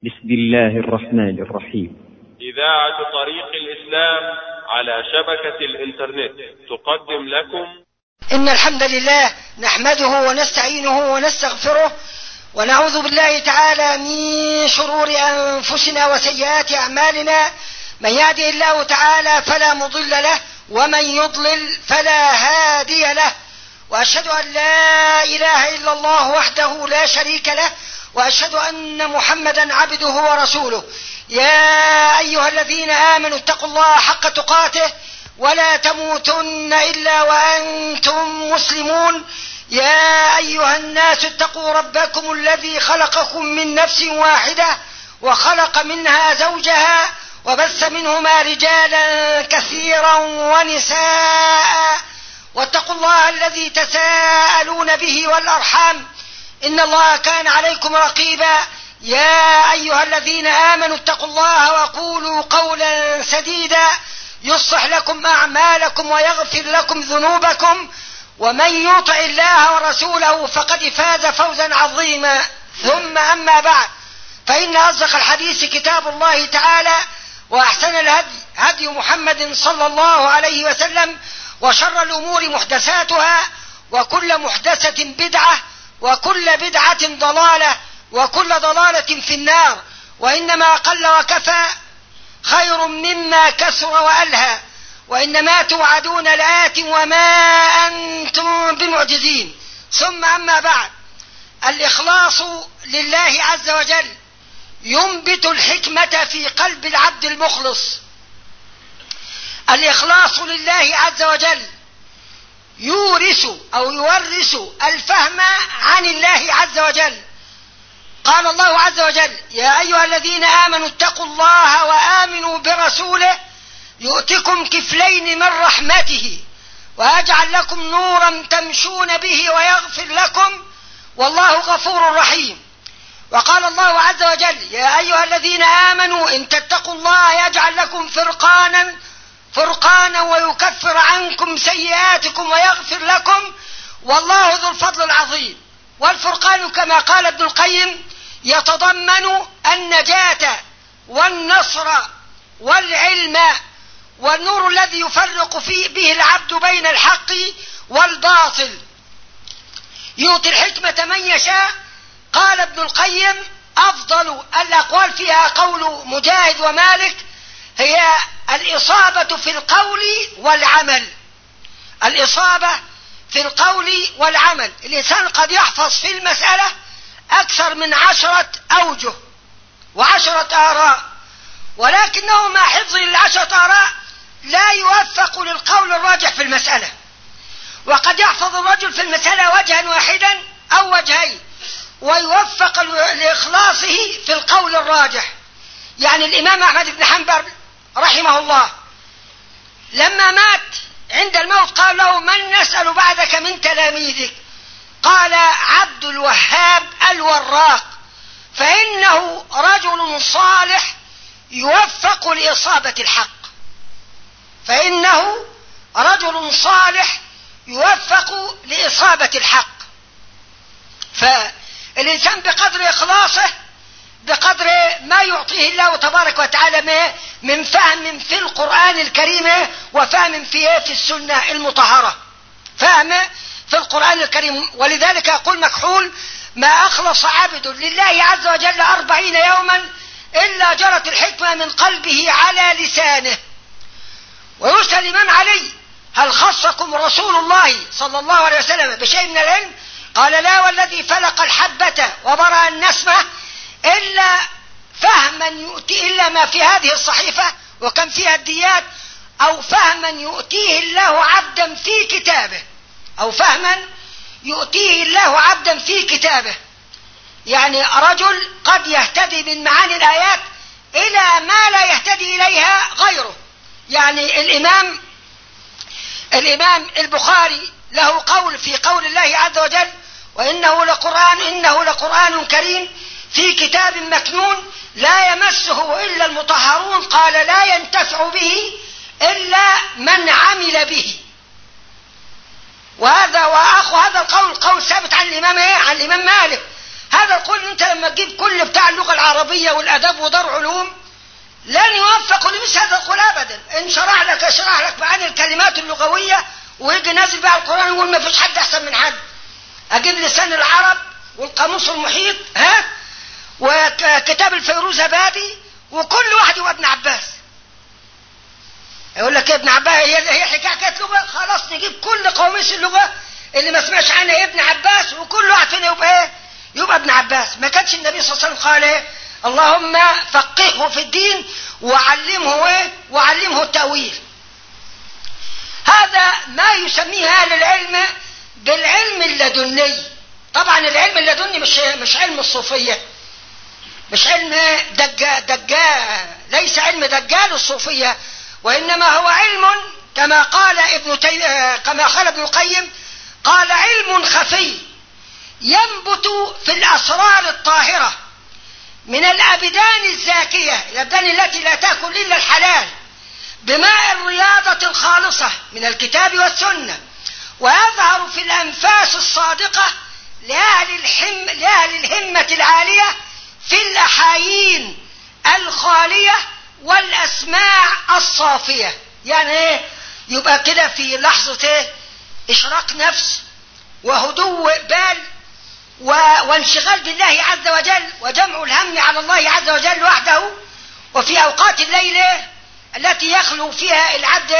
بسم الله الرحمن الرحيم إذاعة طريق الإسلام على شبكة الإنترنت تقدم لكم إن الحمد لله نحمده ونستعينه ونستغفره ونعوذ بالله تعالى من شرور أنفسنا وسيئات أعمالنا من يهده الله تعالى فلا مضل له ومن يضلل فلا هادي له وأشهد أن لا إله إلا الله وحده لا شريك له واشهد ان محمدا عبده ورسوله يا ايها الذين امنوا اتقوا الله حق تقاته ولا تموتن الا وانتم مسلمون يا ايها الناس اتقوا ربكم الذي خلقكم من نفس واحده وخلق منها زوجها وبث منهما رجالا كثيرا ونساء واتقوا الله الذي تساءلون به والارحام إن الله كان عليكم رقيبا يا أيها الذين آمنوا اتقوا الله وقولوا قولا سديدا يصلح لكم أعمالكم ويغفر لكم ذنوبكم ومن يطع الله ورسوله فقد فاز فوزا عظيما ثم أما بعد فإن أصدق الحديث كتاب الله تعالى وأحسن الهدي هدي محمد صلى الله عليه وسلم وشر الأمور محدثاتها وكل محدثة بدعة وكل بدعة ضلالة وكل ضلالة في النار وإنما قل وكفى خير مما كثر وألهى وإنما توعدون لآت وما أنتم بمعجزين ثم أما بعد الإخلاص لله عز وجل ينبت الحكمة في قلب العبد المخلص الإخلاص لله عز وجل يورث أو يورث الفهم عن الله عز وجل قال الله عز وجل يا أيها الذين آمنوا اتقوا الله وآمنوا برسوله يؤتكم كفلين من رحمته ويجعل لكم نورا تمشون به ويغفر لكم والله غفور رحيم وقال الله عز وجل يا أيها الذين آمنوا إن تتقوا الله يجعل لكم فرقانا فرقانا ويكفر عنكم سيئاتكم ويغفر لكم والله ذو الفضل العظيم والفرقان كما قال ابن القيم يتضمن النجاة والنصر والعلم والنور الذي يفرق فيه به العبد بين الحق والباطل يؤتي الحكمة من يشاء قال ابن القيم أفضل الأقوال فيها قول مجاهد ومالك هي الإصابة في القول والعمل الإصابة في القول والعمل الإنسان قد يحفظ في المسألة أكثر من عشرة أوجه وعشرة آراء ولكنه مع حفظه للعشرة آراء لا يوفق للقول الراجح في المسألة وقد يحفظ الرجل في المسألة وجها واحدا أو وجهين ويوفق لإخلاصه في القول الراجح يعني الإمام أحمد بن حنبل رحمه الله لما مات عند الموت قال له من نسأل بعدك من تلاميذك قال عبد الوهاب الوراق فإنه رجل صالح يوفق لإصابة الحق فإنه رجل صالح يوفق لإصابة الحق فالإنسان بقدر إخلاصه بقدر ما يعطيه الله تبارك وتعالى من فهم في القرآن الكريم وفهم في في السنة المطهرة فهم في القرآن الكريم ولذلك يقول مكحول ما أخلص عبد لله عز وجل أربعين يوما إلا جرت الحكمة من قلبه على لسانه ويسأل الإمام علي هل خصكم رسول الله صلى الله عليه وسلم بشيء من العلم قال لا والذي فلق الحبة وبرأ النسمة إلا فهما يؤتي إلا ما في هذه الصحيفة وكم فيها الديات أو فهما يؤتيه الله عبدا في كتابه أو فهما يؤتيه الله عبدا في كتابه يعني رجل قد يهتدي من معاني الآيات إلى ما لا يهتدي إليها غيره يعني الإمام الإمام البخاري له قول في قول الله عز وجل وإنه لقرآن إنه لقرآن كريم في كتاب مكنون لا يمسه إلا المطهرون قال لا ينتفع به إلا من عمل به وهذا وأخو هذا القول قول ثابت عن الإمام إيه؟ عن الإمام مالك هذا القول انت لما تجيب كل بتاع اللغه العربيه والاداب ودار علوم لن يوفق لمثل هذا القول ابدا ان شرح لك يشرح لك معاني الكلمات اللغويه ويجي نازل بها القران يقول ما فيش حد احسن من حد اجيب لسان العرب والقاموس المحيط ها وكتاب الفيروز بابي وكل واحد يبقى ابن عباس يقول لك يا ابن عباس هي هي حكايه كانت لغه خلاص نجيب كل قواميس اللغه اللي ما سمعش عنها ابن عباس وكل واحد فينا يبقى ايه؟ يبقى ابن عباس ما كانش النبي صلى الله عليه وسلم قال ايه؟ اللهم فقهه في الدين وعلمه ايه؟ وعلمه التأويل. هذا ما يسميه اهل العلم بالعلم اللدني. طبعا العلم اللدني مش مش علم الصوفيه. مش علم دجال دجال ليس علم دجال الصوفيه وانما هو علم كما قال ابن تي... كما قال ابن القيم قال علم خفي ينبت في الاسرار الطاهره من الابدان الزاكيه الابدان التي لا تاكل الا الحلال بماء الرياضه الخالصه من الكتاب والسنه ويظهر في الانفاس الصادقه لاهل الحم لاهل الهمه العاليه في الاحايين الخاليه والاسماع الصافيه يعني ايه يبقى كده في لحظه ايه اشراق نفس وهدوء بال و... وانشغال بالله عز وجل وجمع الهم على الله عز وجل وحده وفي اوقات الليل التي يخلو فيها العبد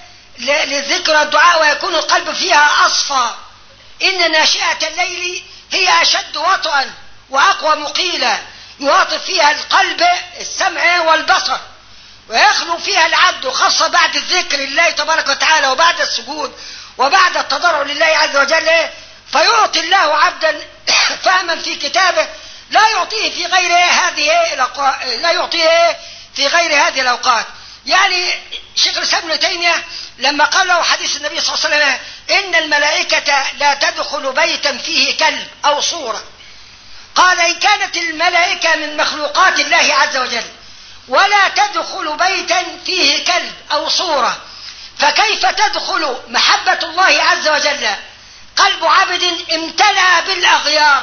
للذكر والدعاء ويكون القلب فيها اصفى ان ناشئه الليل هي اشد وطئا واقوى مقيلا يواطئ فيها القلب السمع والبصر ويخلو فيها العبد خاصة بعد الذكر لله تبارك وتعالى وبعد السجود وبعد التضرع لله عز وجل فيعطي الله عبدا فهما في كتابه لا يعطيه في غير هذه الأوقات لا يعطيه في غير هذه الأوقات يعني شيخ الإسلام ابن تيمية لما قال له حديث النبي صلى الله عليه وسلم إن الملائكة لا تدخل بيتا فيه كلب أو صورة قال إن كانت الملائكة من مخلوقات الله عز وجل ولا تدخل بيتا فيه كلب أو صورة فكيف تدخل محبة الله عز وجل قلب عبد امتلأ بالأغيار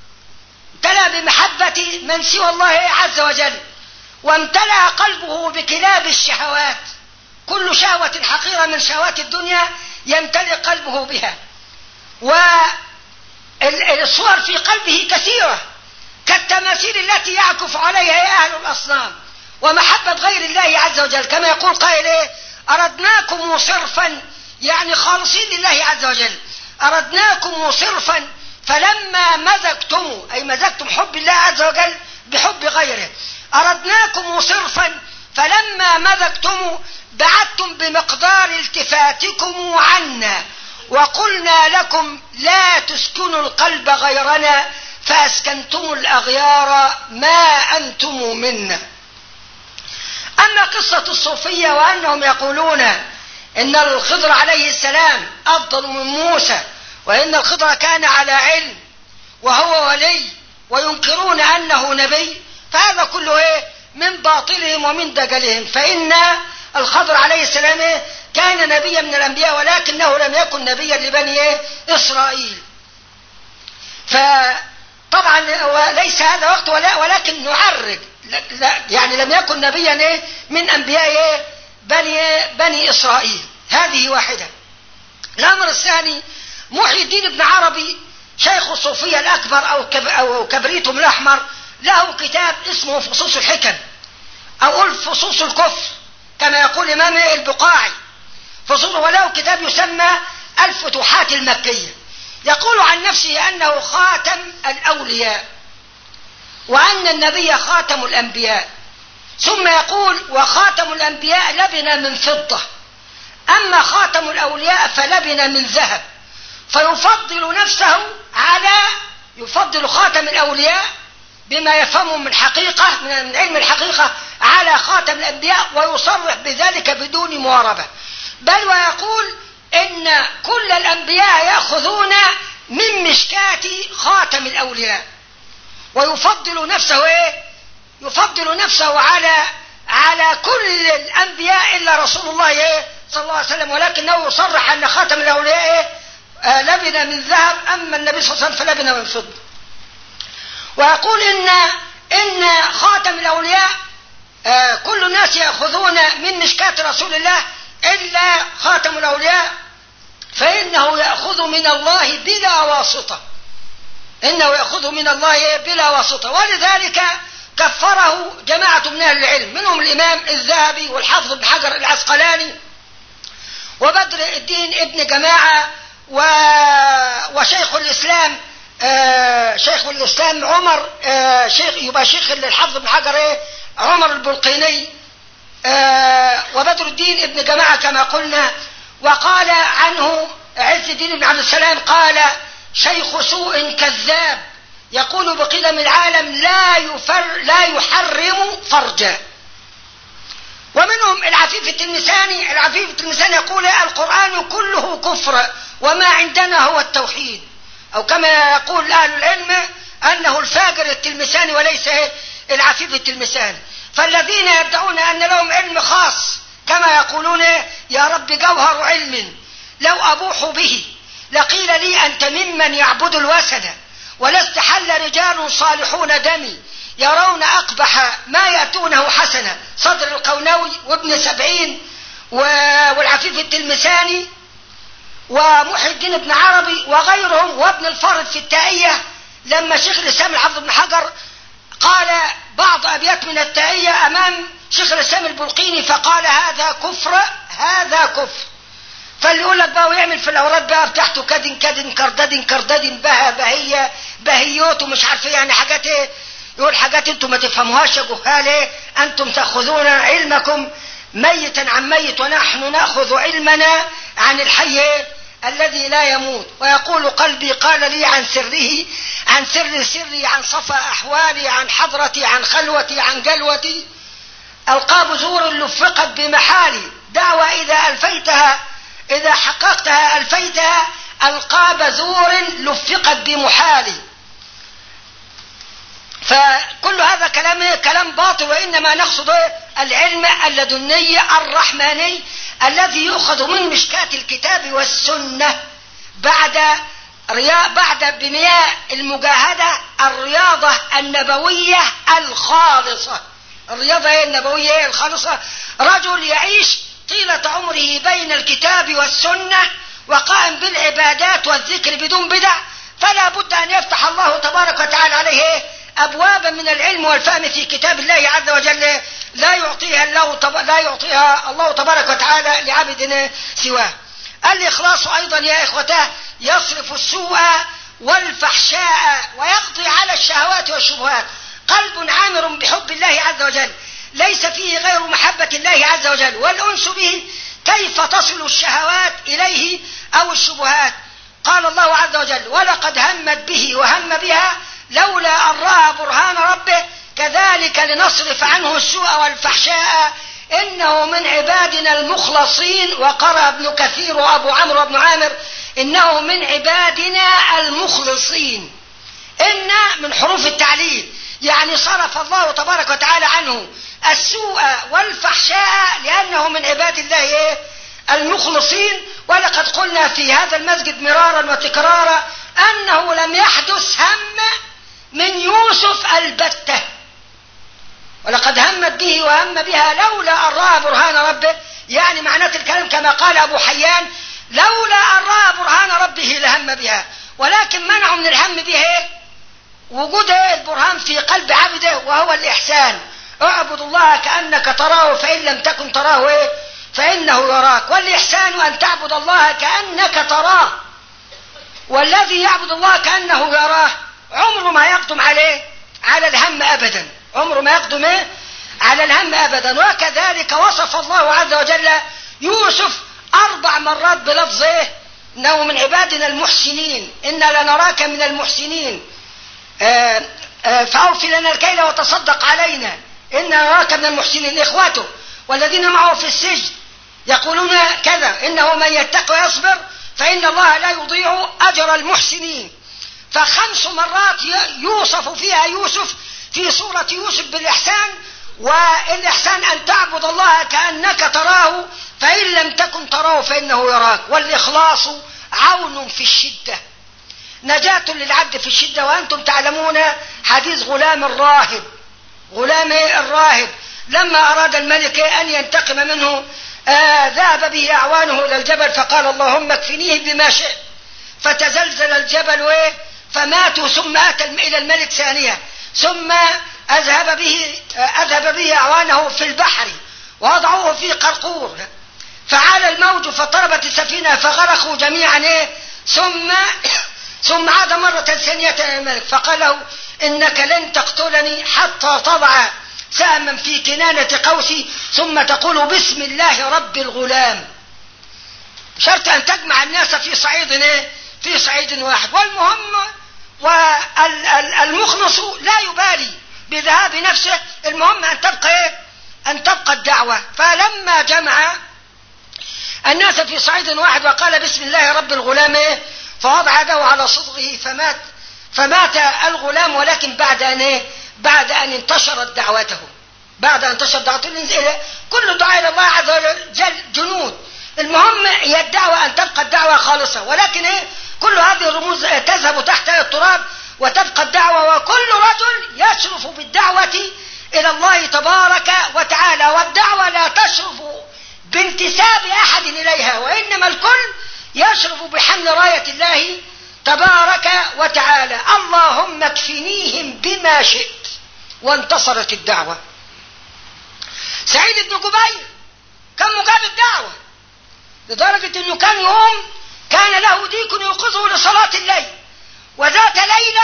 امتلأ بمحبة من سوى الله عز وجل وامتلأ قلبه بكلاب الشهوات كل شهوة حقيرة من شهوات الدنيا يمتلئ قلبه بها والصور في قلبه كثيرة كالتماثيل التي يعكف عليها أهل الأصنام ومحبة غير الله عز وجل كما يقول قائل إيه أردناكم صرفا يعني خالصين لله عز وجل أردناكم صرفا فلما مزجتم أي مزجتم حب الله عز وجل بحب غيره أردناكم صرفا فلما مزجتم بعدتم بمقدار التفاتكم عنا وقلنا لكم لا تسكنوا القلب غيرنا فأسكنتم الأغيار ما أنتم منا أما قصة الصوفية وأنهم يقولون إن الخضر عليه السلام أفضل من موسى وإن الخضر كان على علم وهو ولي وينكرون أنه نبي فهذا كله إيه من باطلهم ومن دجلهم فإن الخضر عليه السلام إيه كان نبيا من الأنبياء ولكنه لم يكن نبيا لبني إيه إسرائيل فطبعا ليس هذا وقت ولا ولكن نعرج لا يعني لم يكن نبيا إيه من أنبياء بني بني إسرائيل هذه واحدة الأمر الثاني محي الدين ابن عربي شيخ الصوفية الأكبر أو أو كبريتهم الأحمر له كتاب اسمه فصوص الحكم أو قل فصوص الكفر كما يقول إمام البقاعي فصوص وله كتاب يسمى الفتوحات المكية يقول عن نفسه أنه خاتم الأولياء وأن النبي خاتم الأنبياء ثم يقول وخاتم الأنبياء لبن من فضة أما خاتم الأولياء فلبن من ذهب فيفضل نفسه على يفضل خاتم الأولياء بما يفهمه من حقيقة من علم الحقيقة على خاتم الأنبياء ويصرح بذلك بدون مواربة بل ويقول إن كل الأنبياء يأخذون من مشكاة خاتم الأولياء ويفضل نفسه إيه؟ يفضل نفسه على على كل الأنبياء إلا رسول الله إيه؟ صلى الله عليه وسلم ولكنه يصرح أن خاتم الأولياء إيه؟ آه لبن من ذهب أما النبي صلى الله عليه وسلم فلبن من فضة ويقول إن إن خاتم الأولياء آه، كل الناس يأخذون من مشكاة رسول الله إلا خاتم الأولياء فإنه يأخذ من الله بلا واسطة إنه يأخذ من الله بلا واسطة ولذلك كفره جماعة من أهل العلم منهم الإمام الذهبي والحافظ بن حجر العسقلاني وبدر الدين ابن جماعة و... وشيخ الإسلام آه شيخ الإسلام عمر آه شيخ يبقى شيخ الحافظ بن حجر إيه عمر البلقيني آه وبدر الدين ابن جماعة كما قلنا وقال عنه عز الدين بن عبد السلام قال شيخ سوء كذاب يقول بقدم العالم لا يفر لا يحرم فرجا ومنهم العفيف التلمساني العفيف التلمساني يقول القرآن كله كفر وما عندنا هو التوحيد أو كما يقول أهل العلم أنه الفاجر التلمساني وليس العفيف التلمساني فالذين يدعون أن لهم علم خاص كما يقولون يا رب جوهر علم لو أبوح به لقيل لي أنت ممن يعبد الوثن ولست حل رجال صالحون دمي يرون أقبح ما يأتونه حسنا صدر القونوي وابن سبعين والعفيف التلمساني ومحي الدين بن عربي وغيرهم وابن الفرد في التائية لما شيخ الإسلام الحافظ بن حجر قال بعض أبيات من التائية أمام شيخ الإسلام البلقيني فقال هذا كفر هذا كفر فاللي يقول لك بقى ويعمل في الاوراد بقى بتاعته كدن كدن كرددن كرددن بها بهية بهيوت ومش عارف ايه يعني حاجات ايه يقول حاجات انتم ما تفهموهاش يا جهال ايه انتم تاخذون علمكم ميتا عن ميت ونحن ناخذ علمنا عن الحي إيه؟ الذي لا يموت ويقول قلبي قال لي عن سره عن سر سري عن صفا احوالي عن حضرتي عن خلوتي عن جلوتي القاب زور لفقت بمحالي دعوى اذا الفيتها إذا حققتها ألفيتها ألقاب زور لفقت بمحال فكل هذا كلام كلام باطل وإنما نقصد العلم اللدني الرحماني الذي يؤخذ من مشكاة الكتاب والسنة بعد ريا بعد بناء المجاهدة الرياضة النبوية الخالصة الرياضة النبوية الخالصة رجل يعيش طيلة عمره بين الكتاب والسنة وقائم بالعبادات والذكر بدون بدع فلا بد أن يفتح الله تبارك وتعالى عليه أبوابا من العلم والفهم في كتاب الله عز وجل لا يعطيها الله طب... لا يعطيها الله تبارك وتعالى لعبد سواه. الإخلاص أيضا يا إخوتاه يصرف السوء والفحشاء ويقضي على الشهوات والشبهات. قلب عامر بحب الله عز وجل ليس فيه غير محبة الله عز وجل والأنس به كيف تصل الشهوات إليه أو الشبهات قال الله عز وجل ولقد همت به وهم بها لولا أن رأى برهان ربه كذلك لنصرف عنه السوء والفحشاء إنه من عبادنا المخلصين وقرأ ابن كثير وأبو عمرو بن عامر إنه من عبادنا المخلصين إن من حروف التعليل يعني صرف الله تبارك وتعالى عنه السوء والفحشاء لأنه من عباد الله المخلصين ولقد قلنا في هذا المسجد مرارا وتكرارا أنه لم يحدث هم من يوسف البتة ولقد همت به وهم بها لولا أن رأى برهان ربه يعني معنات الكلام كما قال أبو حيان لولا أن رأى برهان ربه لهم بها ولكن منعه من الهم بها وجود البرهان في قلب عبده وهو الإحسان اعبد الله كأنك تراه فإن لم تكن تراه إيه؟ فإنه يراك والإحسان أن تعبد الله كأنك تراه والذي يعبد الله كأنه يراه عمره ما يقدم عليه على الهم أبدا عمره ما يقدم إيه؟ على الهم أبدا وكذلك وصف الله عز وجل يوسف أربع مرات بلفظ إيه؟ إنه من عبادنا المحسنين إنا لنراك من المحسنين آه آه فأوفي لنا الكيل وتصدق علينا إن نراك من المحسنين إخواته والذين معه في السجن يقولون كذا إنه من يتق ويصبر فإن الله لا يضيع أجر المحسنين فخمس مرات يوصف فيها يوسف في سورة يوسف بالإحسان والإحسان أن تعبد الله كأنك تراه فإن لم تكن تراه فإنه يراك والإخلاص عون في الشدة نجاة للعبد في الشدة وأنتم تعلمون حديث غلام الراهب غلام الراهب لما أراد الملك أن ينتقم منه آه ذهب به أعوانه إلى الجبل فقال اللهم اكفنيه بما شئت فتزلزل الجبل وإيه فماتوا ثم أتى إلى الملك ثانية ثم أذهب به أذهب به أعوانه في البحر ووضعوه في قرقور فعال الموج فطربت السفينة فغرقوا جميعا إيه ثم ثم عاد مرة ثانية إلى الملك فقال له إنك لن تقتلني حتى تضع سهما في كنانة قوسي ثم تقول بسم الله رب الغلام شرط أن تجمع الناس في صعيد إيه؟ في صعيد واحد والمهم والمخلص لا يبالي بذهاب نفسه المهم أن تبقى إيه؟ أن تبقى الدعوة فلما جمع الناس في صعيد واحد وقال بسم الله رب الغلام إيه؟ فوضع يده على صدره فمات فمات الغلام ولكن بعد أن إيه؟ بعد أن انتشرت دعوته بعد أن انتشرت دعوته كل دعاء إلى الله عز وجل جنود المهم هي الدعوة أن تبقى الدعوة خالصة ولكن إيه كل هذه الرموز تذهب تحت التراب وتبقى الدعوة وكل رجل يشرف بالدعوة إلى الله تبارك وتعالى والدعوة لا تشرف بانتساب أحد إليها وإنما الكل يشرف بحمل راية الله تبارك وتعالى اللهم اكفنيهم بما شئت وانتصرت الدعوة سعيد بن جبير كان مجاب الدعوة لدرجة انه كان يوم كان له ديك يوقظه لصلاة الليل وذات ليلة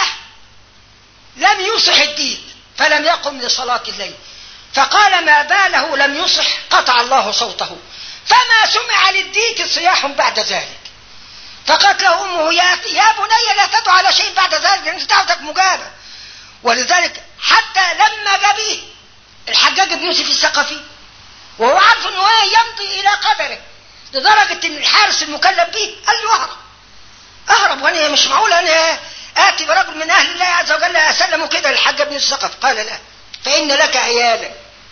لم يصح الديك فلم يقم لصلاة الليل فقال ما باله لم يصح قطع الله صوته فما سمع للديك صياح بعد ذلك فقالت له امه يا يا بني لا تدعو على شيء بعد ذلك انت دعوتك مجابه ولذلك حتى لما جابيه الحجاج بن يوسف الثقفي وهو عارف انه يمضي الى قدره لدرجه ان الحارس المكلف به قال له اهرب اهرب وانا مش معقول انا اتي برجل من اهل الله عز وجل اسلم كده للحجاج بن الثقفي قال لا فان لك عيالا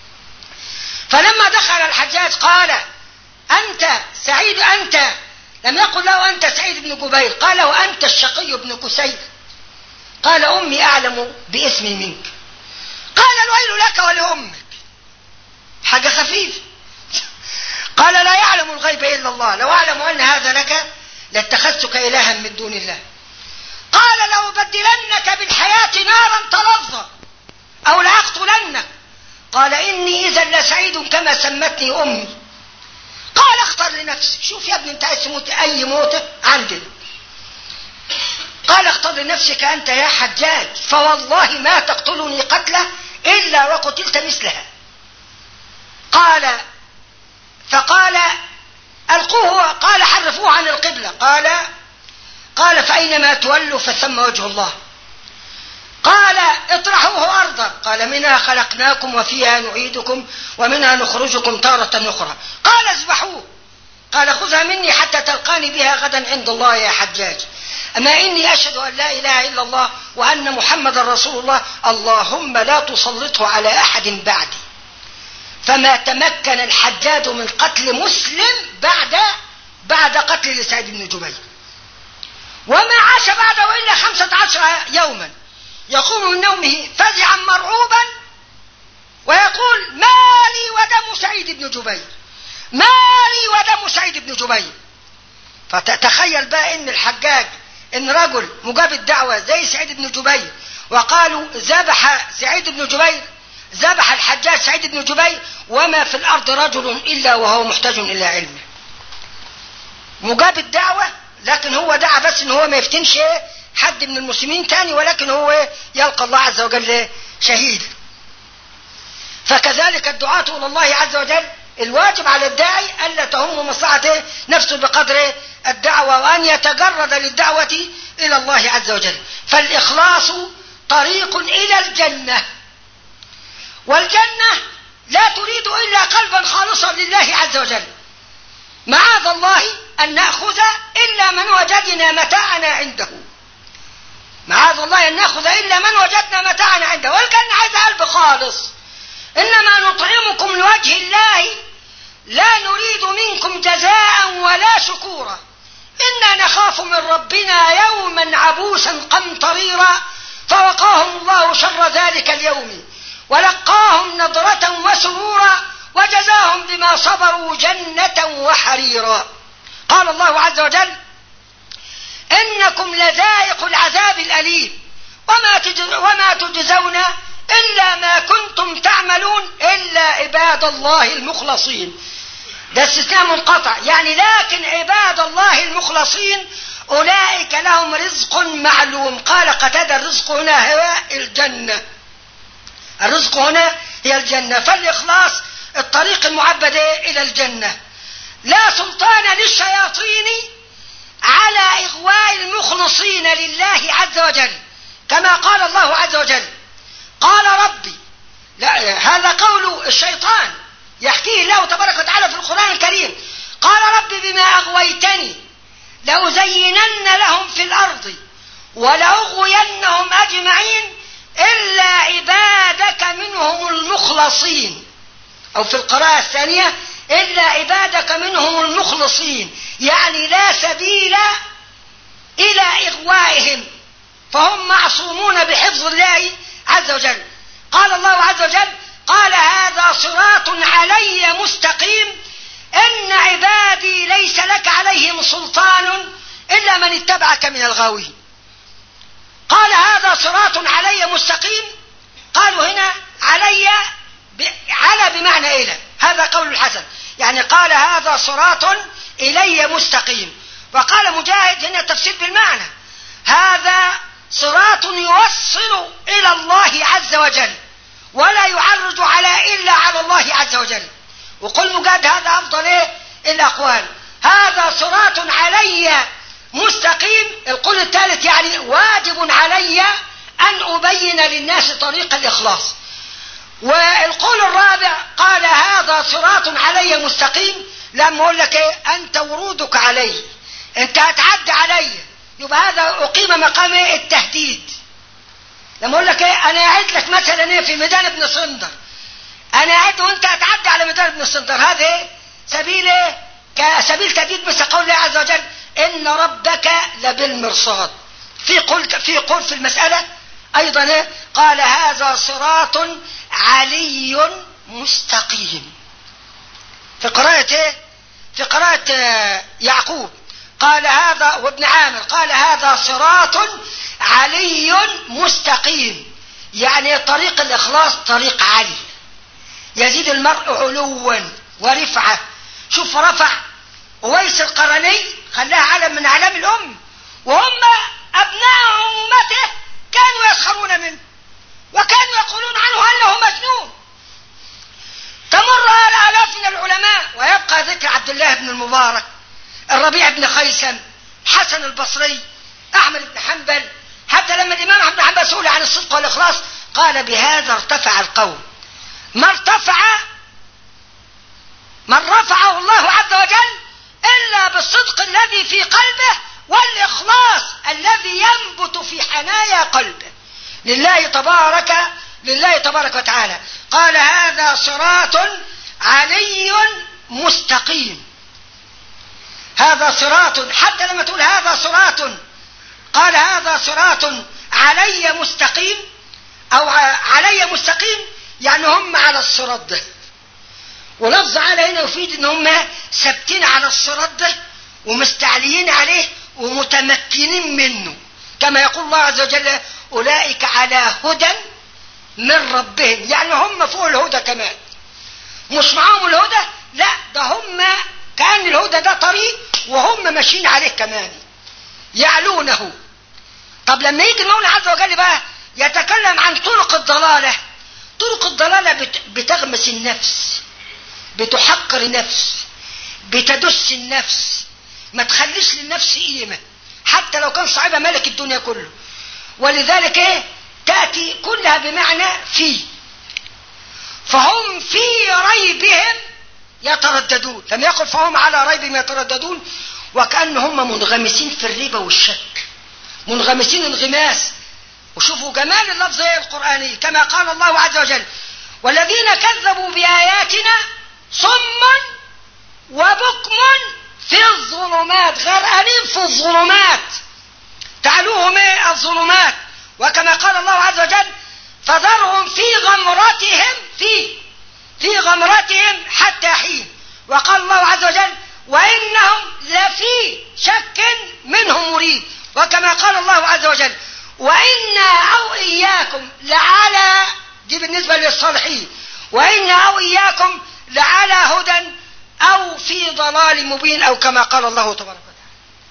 فلما دخل الحجاج قال انت سعيد انت لم يقل له أنت سعيد بن جبير قال وأنت الشقي بن كسير قال أمي أعلم باسمي منك قال الويل لك ولأمك حاجة خفيفة قال لا يعلم الغيب إلا الله لو أعلم أن هذا لك لاتخذتك إلها من دون الله قال لو بدلنك بالحياة نارا تلظى أو لأقتلنك قال إني إذا لسعيد كما سمتني أمي قال اختر لنفسك شوف يا ابني انت عايز تموت اي موتة عندنا قال اختر لنفسك انت يا حجاج فوالله ما تقتلني قتله الا وقتلت مثلها قال فقال القوه قال حرفوه عن القبله قال قال فاينما تولوا فثم وجه الله قال اطرحوه أرضا قال منها خلقناكم وفيها نعيدكم ومنها نخرجكم تارة أخرى قال اذبحوه قال خذها مني حتى تلقاني بها غدا عند الله يا حجاج أما إني أشهد أن لا إله إلا الله وأن محمد رسول الله اللهم لا تسلطه على أحد بعدي فما تمكن الحجاج من قتل مسلم بعد بعد قتل لسعيد بن جبير وما عاش بعده إلا خمسة عشر يوما يقوم من نومه فزعا مرعوبا ويقول ما لي ودم سعيد بن جبير ما لي ودم سعيد بن جبير فتتخيل بقى ان الحجاج ان رجل مجاب الدعوة زي سعيد بن جبير وقالوا ذبح سعيد بن جبير ذبح الحجاج سعيد بن جبير وما في الارض رجل الا وهو محتاج الى علمه مجاب الدعوة لكن هو دعا بس ان هو ما يفتنش حد من المسلمين تاني ولكن هو يلقى الله عز وجل شهيدا فكذلك الدعاة إلى الله عز وجل الواجب على الداعي ألا تهم مصلحته نفسه بقدر الدعوة وأن يتجرد للدعوة إلى الله عز وجل فالإخلاص طريق إلى الجنة والجنة لا تريد إلا قلبا خالصا لله عز وجل معاذ الله أن نأخذ إلا من وجدنا متاعنا عنده معاذ الله أن نأخذ إلا من وجدنا متاعنا عنده والجنة عايز قلب خالص إنما نطعمكم لوجه الله لا نريد منكم جزاء ولا شكورا إنا نخاف من ربنا يوما عبوسا قمطريرا فوقاهم الله شر ذلك اليوم ولقاهم نضرة وسرورا وجزاهم بما صبروا جنة وحريرا قال الله عز وجل إنكم لذائق العذاب الأليم وما وما تجزون إلا ما كنتم تعملون إلا عباد الله المخلصين ده استثناء منقطع يعني لكن عباد الله المخلصين أولئك لهم رزق معلوم قال قتادة الرزق هنا هو الجنة الرزق هنا هي الجنة فالإخلاص الطريق المعبد إلى الجنة لا سلطان للشياطين على إغواء المخلصين لله عز وجل كما قال الله عز وجل قال ربي لا هذا قول الشيطان يحكيه الله تبارك وتعالى في القرآن الكريم قال ربي بما أغويتني لأزينن لهم في الأرض ولأغوينهم أجمعين إلا عبادك منهم المخلصين أو في القراءة الثانية إلا عبادك منهم المخلصين يعني لا سبيل إلى إغوائهم فهم معصومون بحفظ الله عز وجل قال الله عز وجل قال هذا صراط علي مستقيم إن عبادي ليس لك عليهم سلطان إلا من اتبعك من الغاوين قال هذا صراط علي مستقيم قالوا هنا علي على بمعنى إلى هذا قول الحسن يعني قال هذا صراط إلي مستقيم وقال مجاهد هنا تفسير بالمعنى هذا صراط يوصل إلى الله عز وجل ولا يعرج على إلا على الله عز وجل وقل مجاهد هذا أفضل إيه الأقوال هذا صراط علي مستقيم القول الثالث يعني واجب علي أن أبين للناس طريق الإخلاص والقول الرابع قال هذا صراط علي مستقيم لما اقول لك ايه انت ورودك علي انت هتعدي علي يبقى هذا اقيم مقام ايه التهديد لما اقول لك ايه انا قاعد لك مثلا ايه في ميدان ابن صندر انا قاعد وانت هتعدي على ميدان ابن صندر هذا ايه سبيل ايه كسبيل تهديد مثل قول الله عز وجل ان ربك لبالمرصاد في قول في قول في المساله ايضا ايه قال هذا صراط علي مستقيم في قراءة ايه في قراءة يعقوب قال هذا وابن عامر قال هذا صراط علي مستقيم يعني طريق الإخلاص طريق علي يزيد المرء علوا ورفعة شوف رفع أويس القرني خلاها علم من أعلام الأم وهم أبناء أمته كانوا يسخرون منه وكانوا يقولون عنه أنه مجنون تمر على آلاف من العلماء ويبقى ذكر عبد الله بن المبارك الربيع بن خيسم حسن البصري أحمد بن حنبل حتى لما الإمام أحمد بن حنبل سئل عن الصدق والإخلاص قال بهذا ارتفع القوم ما ارتفع من رفعه الله عز وجل إلا بالصدق الذي في قلبه والإخلاص الذي ينبت في حنايا قلبه لله تبارك لله تبارك وتعالى قال هذا صراط علي مستقيم هذا صراط حتى لما تقول هذا صراط قال هذا صراط علي مستقيم او علي مستقيم يعني هم على الصراط ده ولفظ على هنا يفيد ان هم ثابتين على الصراط ده ومستعليين عليه ومتمكنين منه كما يقول الله عز وجل أولئك على هدى من ربهم يعني هم فوق الهدى كمان مش معاهم الهدى لا ده هم كان الهدى ده طريق وهم ماشيين عليه كمان يعلونه طب لما يجي المولى عز وجل بقى يتكلم عن طرق الضلالة طرق الضلالة بتغمس النفس بتحقر النفس بتدس النفس ما تخليش للنفس قيمة حتى لو كان صاحبها ملك الدنيا كله ولذلك ايه تأتي كلها بمعنى في فهم في ريبهم يترددون لم يقل فهم على ريبهم يترددون وكأن هم منغمسين في الريبة والشك منغمسين انغماس وشوفوا جمال اللفظ القرآني كما قال الله عز وجل والذين كذبوا بآياتنا صم وبكم في الظلمات غرقانين في الظلمات تعلوهم ايه الظلمات وكما قال الله عز وجل فذرهم في غمرتهم في في غمرتهم حتى حين وقال الله عز وجل وإنهم لفي شك منهم مريب وكما قال الله عز وجل وإنا أو إياكم لعلى دي بالنسبة للصالحين وإنا أو إياكم لعلى هدى أو في ضلال مبين أو كما قال الله تبارك وتعالى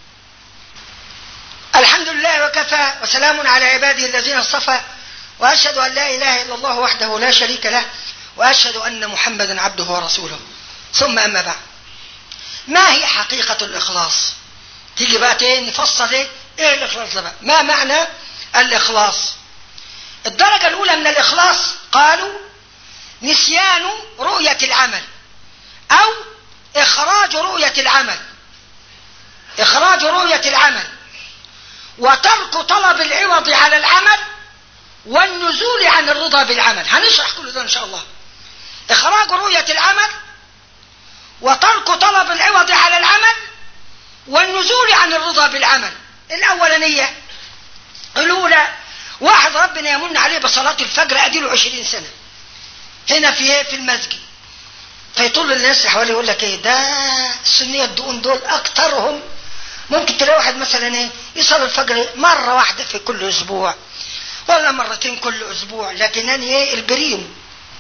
الحمد لله وكفى وسلام على عباده الذين اصطفى وأشهد أن لا إله إلا الله وحده لا شريك له وأشهد أن محمدا عبده ورسوله ثم أما بعد ما هي حقيقة الإخلاص تيجي بقى تاني نفصل ايه ايه الإخلاص ده بقى ما معنى الإخلاص الدرجة الأولى من الإخلاص قالوا نسيان رؤية العمل أو إخراج رؤية العمل إخراج رؤية العمل وترك طلب العوض على العمل والنزول عن الرضا بالعمل هنشرح كل ده إن شاء الله إخراج رؤية العمل وترك طلب العوض على العمل والنزول عن الرضا بالعمل الأولانية الأولى واحد ربنا يمن عليه بصلاة الفجر أديله عشرين سنة هنا في ايه في المسجد فيطول الناس حوالي يقول لك ايه ده السنية الدقون دول أكترهم ممكن تلاقي واحد مثلا ايه يصلي الفجر مرة واحدة في كل أسبوع ولا مرتين كل أسبوع لكن أنا ايه البريم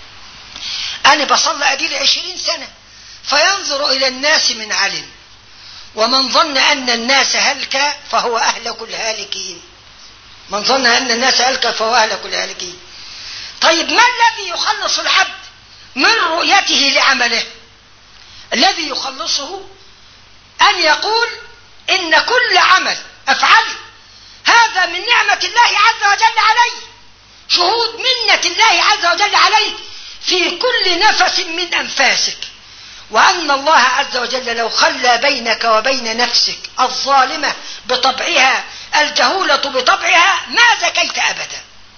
أنا بصلي أديلي عشرين سنة فينظر إلى الناس من علم ومن ظن أن الناس هلك فهو أهلك الهالكين من ظن أن الناس هلك فهو أهلك الهالكين طيب ما الذي يخلص العبد من رؤيته لعمله الذي يخلصه أن يقول إن كل عمل أفعله هذا من نعمة الله عز وجل علي شهود منة الله عز وجل عليك في كل نفس من أنفاسك وأن الله عز وجل لو خلى بينك وبين نفسك الظالمة بطبعها الجهولة بطبعها ما زكيت أبدا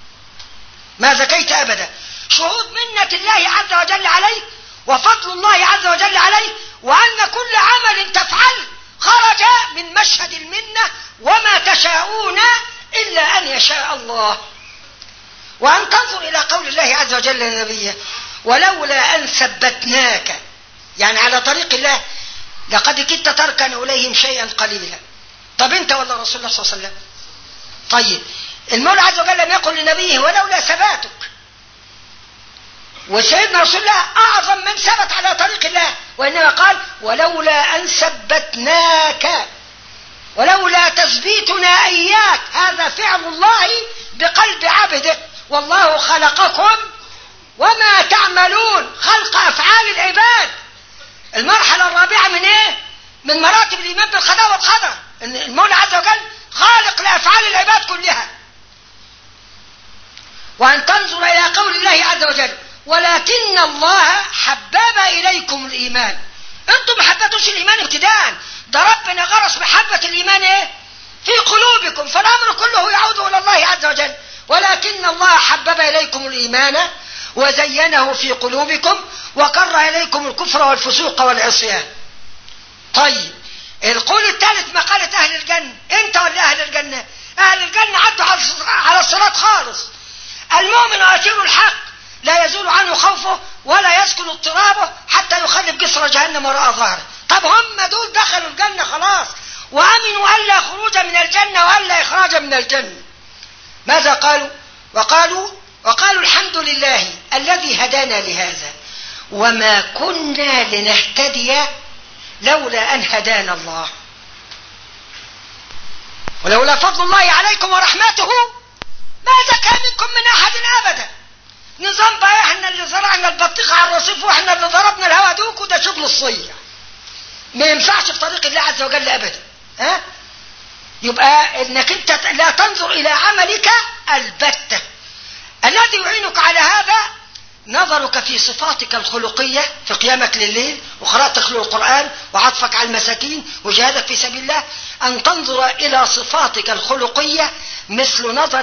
ما زكيت أبدا شهود منة الله عز وجل عليك وفضل الله عز وجل عليك وأن كل عمل تفعل خرج من مشهد المنة وما تشاءون إلا أن يشاء الله وأن تنظر إلى قول الله عز وجل لنبيه ولولا أن ثبتناك يعني على طريق الله لقد كدت تركن إليهم شيئا قليلا طب أنت ولا رسول الله صلى الله عليه وسلم طيب المولى عز وجل لم يقل لنبيه ولولا ثباتك وسيدنا رسول الله أعظم من ثبت على طريق الله وإنما قال ولولا أن ثبتناك ولولا تثبيتنا إياك هذا فعل الله بقلب عبده والله خلقكم وما تعملون خلق أفعال العباد المرحلة الرابعة من إيه؟ من مراتب الإيمان بالقضاء والقدر إن المولى عز وجل خالق لأفعال العباد كلها وأن تنظر إلى قول الله عز وجل ولكن الله حبب إليكم الإيمان أنتم ما حبتوش الإيمان ابتداء ده ربنا غرس محبة الإيمان إيه؟ في قلوبكم فالأمر كله يعود إلى الله عز وجل ولكن الله حبب إليكم الإيمان وزينه في قلوبكم وكره إليكم الكفر والفسوق والعصيان طيب القول الثالث مقالة أهل الجنة أنت ولا أهل الجنة أهل الجنة عدوا على الصراط خالص المؤمن أسير الحق لا يزول عنه خوفه ولا يسكن اضطرابه حتى يخلف جسر جهنم وراء ظهره طب هم دول دخلوا الجنة خلاص وأمنوا ألا خروج من الجنة وألا إخراج من الجنة ماذا قالوا وقالوا وقالوا الحمد لله الذي هدانا لهذا وما كنا لنهتدي لولا أن هدانا الله ولولا فضل الله عليكم ورحمته ما زكى منكم من أحد أبدا نظام بقى احنا اللي زرعنا البطيخة على الرصيف واحنا اللي ضربنا الهوا دوك وده شغل الصيع ما ينفعش في طريق الله عز وجل أبدا ها يبقى انك انت لا تنظر الى عملك البتة الذي يعينك على هذا نظرك في صفاتك الخلقية في قيامك لليل وقراءتك للقرآن وعطفك على المساكين وجهادك في سبيل الله أن تنظر إلى صفاتك الخلقية مثل نظر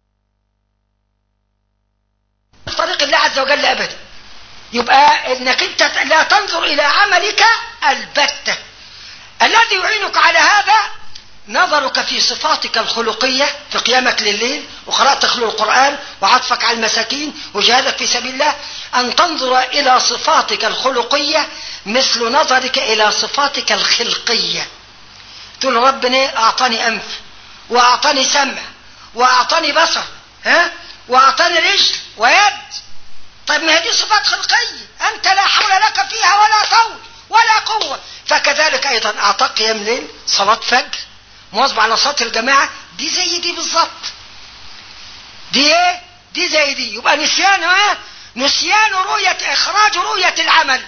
في طريق الله عز وجل أبدا يبقى انك انت لا تنظر الى عملك البتة الذي يعينك على هذا نظرك في صفاتك الخلقية في قيامك لليل وقراءتك للقرآن وعطفك على المساكين وجهادك في سبيل الله أن تنظر إلى صفاتك الخلقية مثل نظرك إلى صفاتك الخلقية تقول ربنا أعطاني أنف وأعطاني سمع وأعطاني بصر ها وأعطاني رجل ويد طيب ما هي دي صفات خلقية أنت لا حول لك فيها ولا طول ولا قوة فكذلك أيضا أعطاك قيام ليل صلاة فجر مواظب على صلاة الجماعة دي زي دي بالظبط دي ايه دي زي دي يبقى نسيان ايه نسيان رؤية اخراج رؤية العمل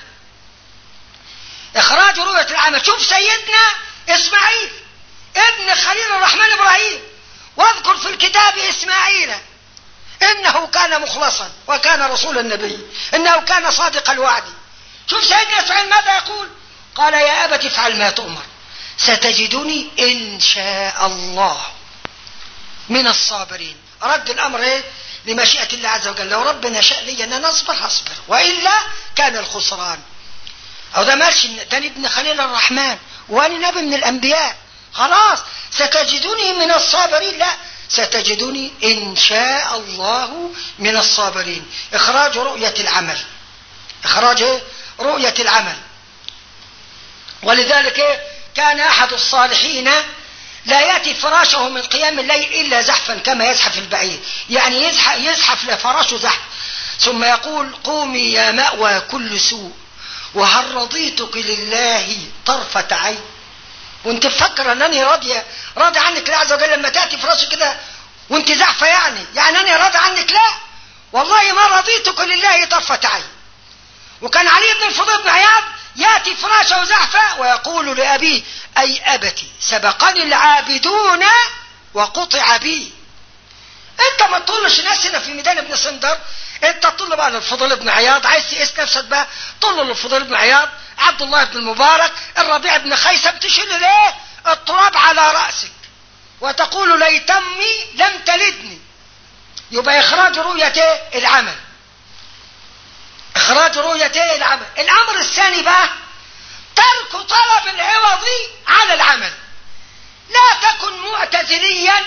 اخراج رؤية العمل شوف سيدنا اسماعيل ابن خليل الرحمن ابراهيم واذكر في الكتاب اسماعيل انه كان مخلصا وكان رسول النبي انه كان صادق الوعد شوف سيدنا اسماعيل ماذا يقول قال يا ابت افعل ما تؤمر ستجدني إن شاء الله من الصابرين رد الأمر إيه؟ لمشيئة الله عز وجل لو ربنا شاء لي أن أنا أصبر هصبر وإلا كان الخسران أو ده ماشي ده ابن خليل الرحمن وأنا نبي من الأنبياء خلاص ستجدني من الصابرين لا ستجدني إن شاء الله من الصابرين إخراج رؤية العمل إخراج إيه؟ رؤية العمل ولذلك إيه؟ كان أحد الصالحين لا يأتي فراشه من قيام الليل إلا زحفا كما يزحف البعير يعني يزحف, يزحف لفراشه زحف ثم يقول قومي يا مأوى كل سوء وهل رضيتك لله طرفة عين وانت تفكر انني راضية راضي عنك لا عز وجل لما تأتي فراشة كده وانت زحفة يعني يعني انني راضي عنك لا والله ما رضيتك لله طرفة عين وكان علي بن الفضيل بن عياض يأتي فراشه زحفا ويقول لأبيه أي أبتي سبقني العابدون وقطع بي انت ما تطلش ناس هنا في ميدان ابن سندر انت تطل بقى للفضل بن عياض عايز تقيس نفسك بقى طل للفضل بن عياض عبد الله بن المبارك الربيع بن خيسم تشيل ليه التراب على رأسك وتقول ليتمي لم تلدني يبقى إخراج رؤية العمل إخراج رؤية العمل الأمر الثاني بقى ترك طلب العوض على العمل لا تكن معتزليا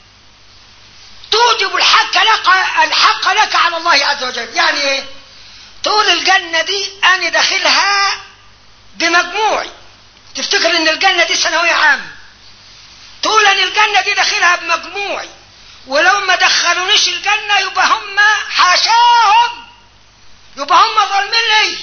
توجب الحق لك الحق لك على الله عز وجل يعني ايه تقول الجنة دي انا داخلها بمجموعي تفتكر ان الجنة دي ثانوية عامة تقول ان الجنة دي داخلها بمجموعي ولو ما دخلونيش الجنة يبقى هم حاشاهم يبقى هم ظالمين لي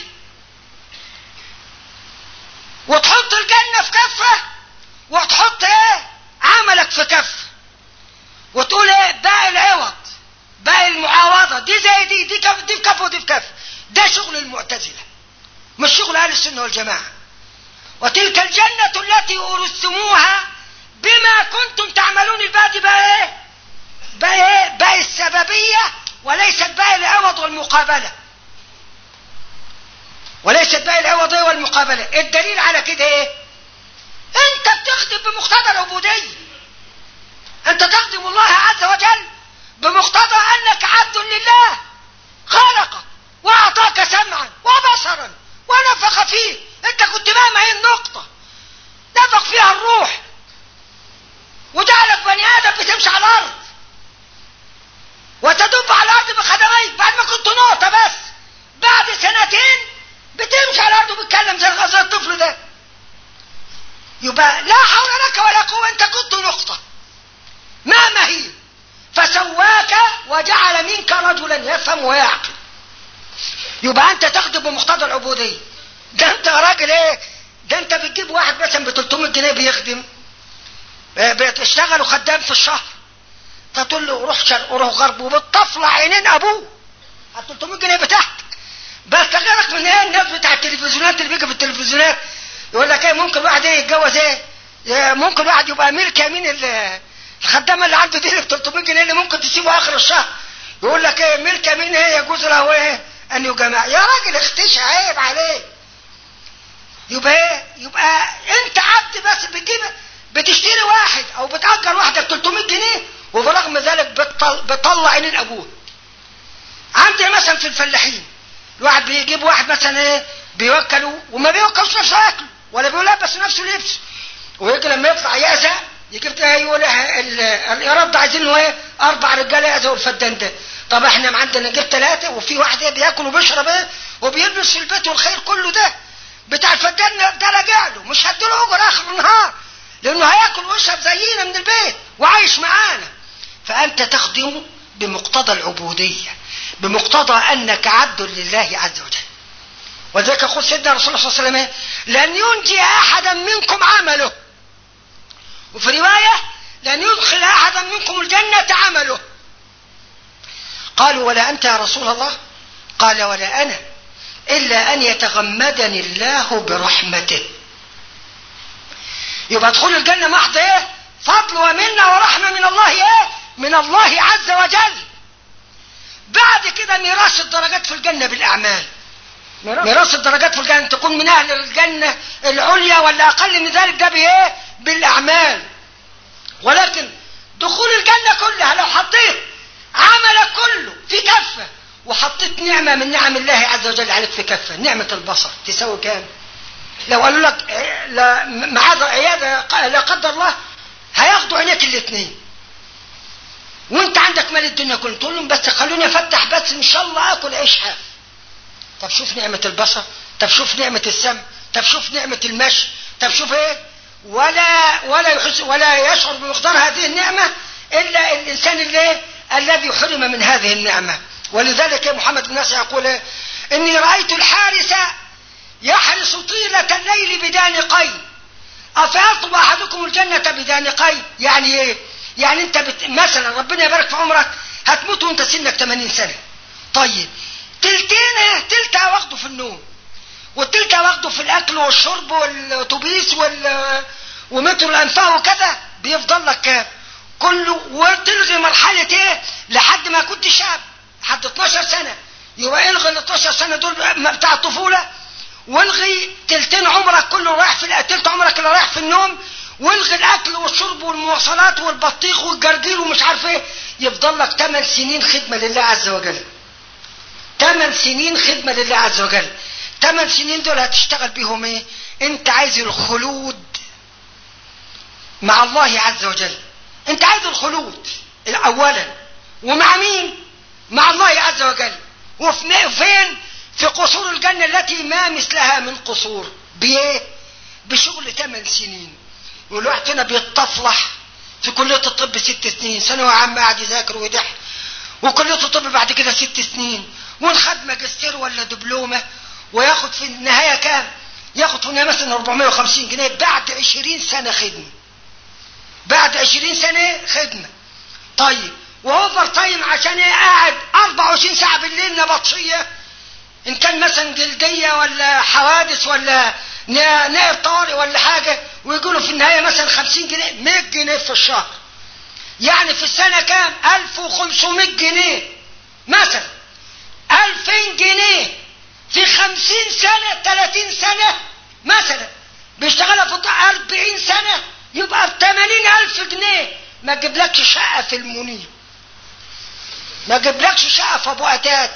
وتحط الجنة في كفة وتحط ايه عملك في كفة وتقول ايه باقي العوض باقي المعاوضة دي زي دي دي كف دي في كفة ودي في كفة ده شغل المعتزلة مش شغل اهل السنة والجماعة وتلك الجنة التي أورثتموها بما كنتم تعملون الباقي بقى ايه بقى ايه باقي السببية وليست باقي العوض والمقابلة وليست باقي العوضية والمقابلة الدليل على كده ايه انت بتخدم بمقتضى العبودية انت تخدم الله عز وجل بمقتضى انك عبد لله خلقك واعطاك سمعا وبصرا ونفخ فيه انت كنت مهما هي النقطة نفخ فيها الروح وجعلك بني ادم بتمشي على الارض وتدب على الارض بخدميك بعد ما كنت نقطة بس بعد سنتين بتمشي على الارض وبتكلم زي غزال الطفل ده يبقى لا حول لك ولا قوة انت كنت نقطة ما مهين فسواك وجعل منك رجلا يفهم ويعقل يبقى انت تخدم بمقتضى العبودية ده انت راجل ايه ده انت بتجيب واحد مثلا ب 300 جنيه بيخدم بتشتغل خدام في الشهر تقول له روح شرق وروح غرب وبتطفلع عينين ابوه على 300 جنيه بتاعتك بس غيرك من ايه الناس بتاع التلفزيونات اللي بيجي في التلفزيونات يقول لك ايه ممكن واحد ايه يتجوز ايه ممكن واحد يبقى ملك يمين الخدامه اللي عنده دي ب 300 جنيه اللي ممكن تسيبه اخر الشهر يقول لك ايه ملك يمين ايه يجوز له ايه ان يجمع يا راجل اختش عيب عليك يبقى ايه يبقى انت عبد بس بتجيب بتشتري واحد او بتأجر واحدة ب 300 جنيه وبرغم ذلك بتطل بتطلع عينين ابوه عندي مثلا في الفلاحين الواحد بيجيب واحد مثلا ايه بيوكله وما بيوكلش نفسه اكله ولا بيلبس نفسه لبس ويجي لما يطلع يأذى يجيب يقول الايراد ده عايزين له ايه اربع رجاله يأذوا الفدان ده طب احنا عندنا نجيب ثلاثه وفي واحد بياكل وبيشرب ايه وبيلبس في البيت والخير كله ده بتاع الفدان ده راجع له مش هديله اجر اخر النهار لانه هياكل ويشرب زينا من البيت وعايش معانا فانت تخدمه بمقتضى العبوديه بمقتضى انك عبد لله عز وجل وذلك يقول سيدنا رسول الله صلى الله عليه وسلم لن ينجي احدا منكم عمله وفي روايه لن يدخل احدا منكم الجنه عمله قالوا ولا انت يا رسول الله قال ولا انا الا ان يتغمدني الله برحمته يبقى ادخل الجنه محض ايه فضل ومنه ورحمه من الله ايه من الله عز وجل بعد كده ميراث الدرجات في الجنه بالاعمال ميراث الدرجات في الجنة تكون من أهل الجنة العليا ولا أقل من ذلك ده بإيه؟ بالأعمال ولكن دخول الجنة كلها لو حطيت عملك كله في كفة وحطيت نعمة من نعم الله عز وجل عليك في كفة نعمة البصر تساوي كام؟ لو قالوا لك لا معاذ عيادة لا قدر الله هياخدوا عينيك الاثنين وانت عندك مال الدنيا كله تقول لهم بس خلوني افتح بس ان شاء الله اكل عيش حاف طب شوف نعمة البصر طب شوف نعمة السمع طب شوف نعمة المشي طب شوف ايه ولا ولا يحس ولا يشعر بمقدار هذه النعمة الا الانسان اللي الذي حرم من هذه النعمة ولذلك يا محمد بن ناصر يقول إيه؟ اني رأيت الحارس يحرس طيلة الليل بدانقي افيطلب احدكم الجنة بدانقي يعني ايه يعني انت بت... مثلا ربنا يبارك في عمرك هتموت وانت سنك 80 سنة طيب تلتين تلتها واخده في النوم والتلتها واخده في الاكل والشرب والاتوبيس وال ومترو الانفاق وكذا بيفضل لك كام كله وتلغي مرحلة ايه لحد ما كنت شاب لحد 12 سنة يبقى الغي ال 12 سنة دول بتاع الطفولة والغي تلتين عمرك كله رايح في تلت عمرك اللي رايح في النوم والغي الاكل والشرب والمواصلات والبطيخ والجرجير ومش عارف ايه يفضل لك 8 سنين خدمة لله عز وجل ثمان سنين خدمة لله عز وجل ثمان سنين دول هتشتغل بيهم ايه انت عايز الخلود مع الله عز وجل انت عايز الخلود اولا ومع مين مع الله عز وجل وفين في قصور الجنة التي ما مثلها من قصور بايه بشغل ثمان سنين والواحد هنا بيتطفلح في كلية الطب ست سنين ثانوي عام قاعد يذاكر ويدح وكلية الطب بعد كده ست سنين ونخد ماجستير ولا دبلومة وياخد في النهاية كام ياخد في النهاية مثلا 450 جنيه بعد 20 سنة خدمة بعد 20 سنة خدمة طيب واوفر تايم عشان ايه قاعد 24 ساعة بالليل نبطشية ان كان مثلا جلدية ولا حوادث ولا نائب طارئ ولا حاجة ويقولوا في النهاية مثلا 50 جنيه 100 جنيه في الشهر يعني في السنة كام 1500 جنيه مثلا 2000 جنيه في 50 سنة 30 سنة مثلا بيشتغلها في 40 سنة يبقى ب 80000 جنيه ما تجيبلكش شقة في المنيب ما تجيبلكش شقة في ابو قتات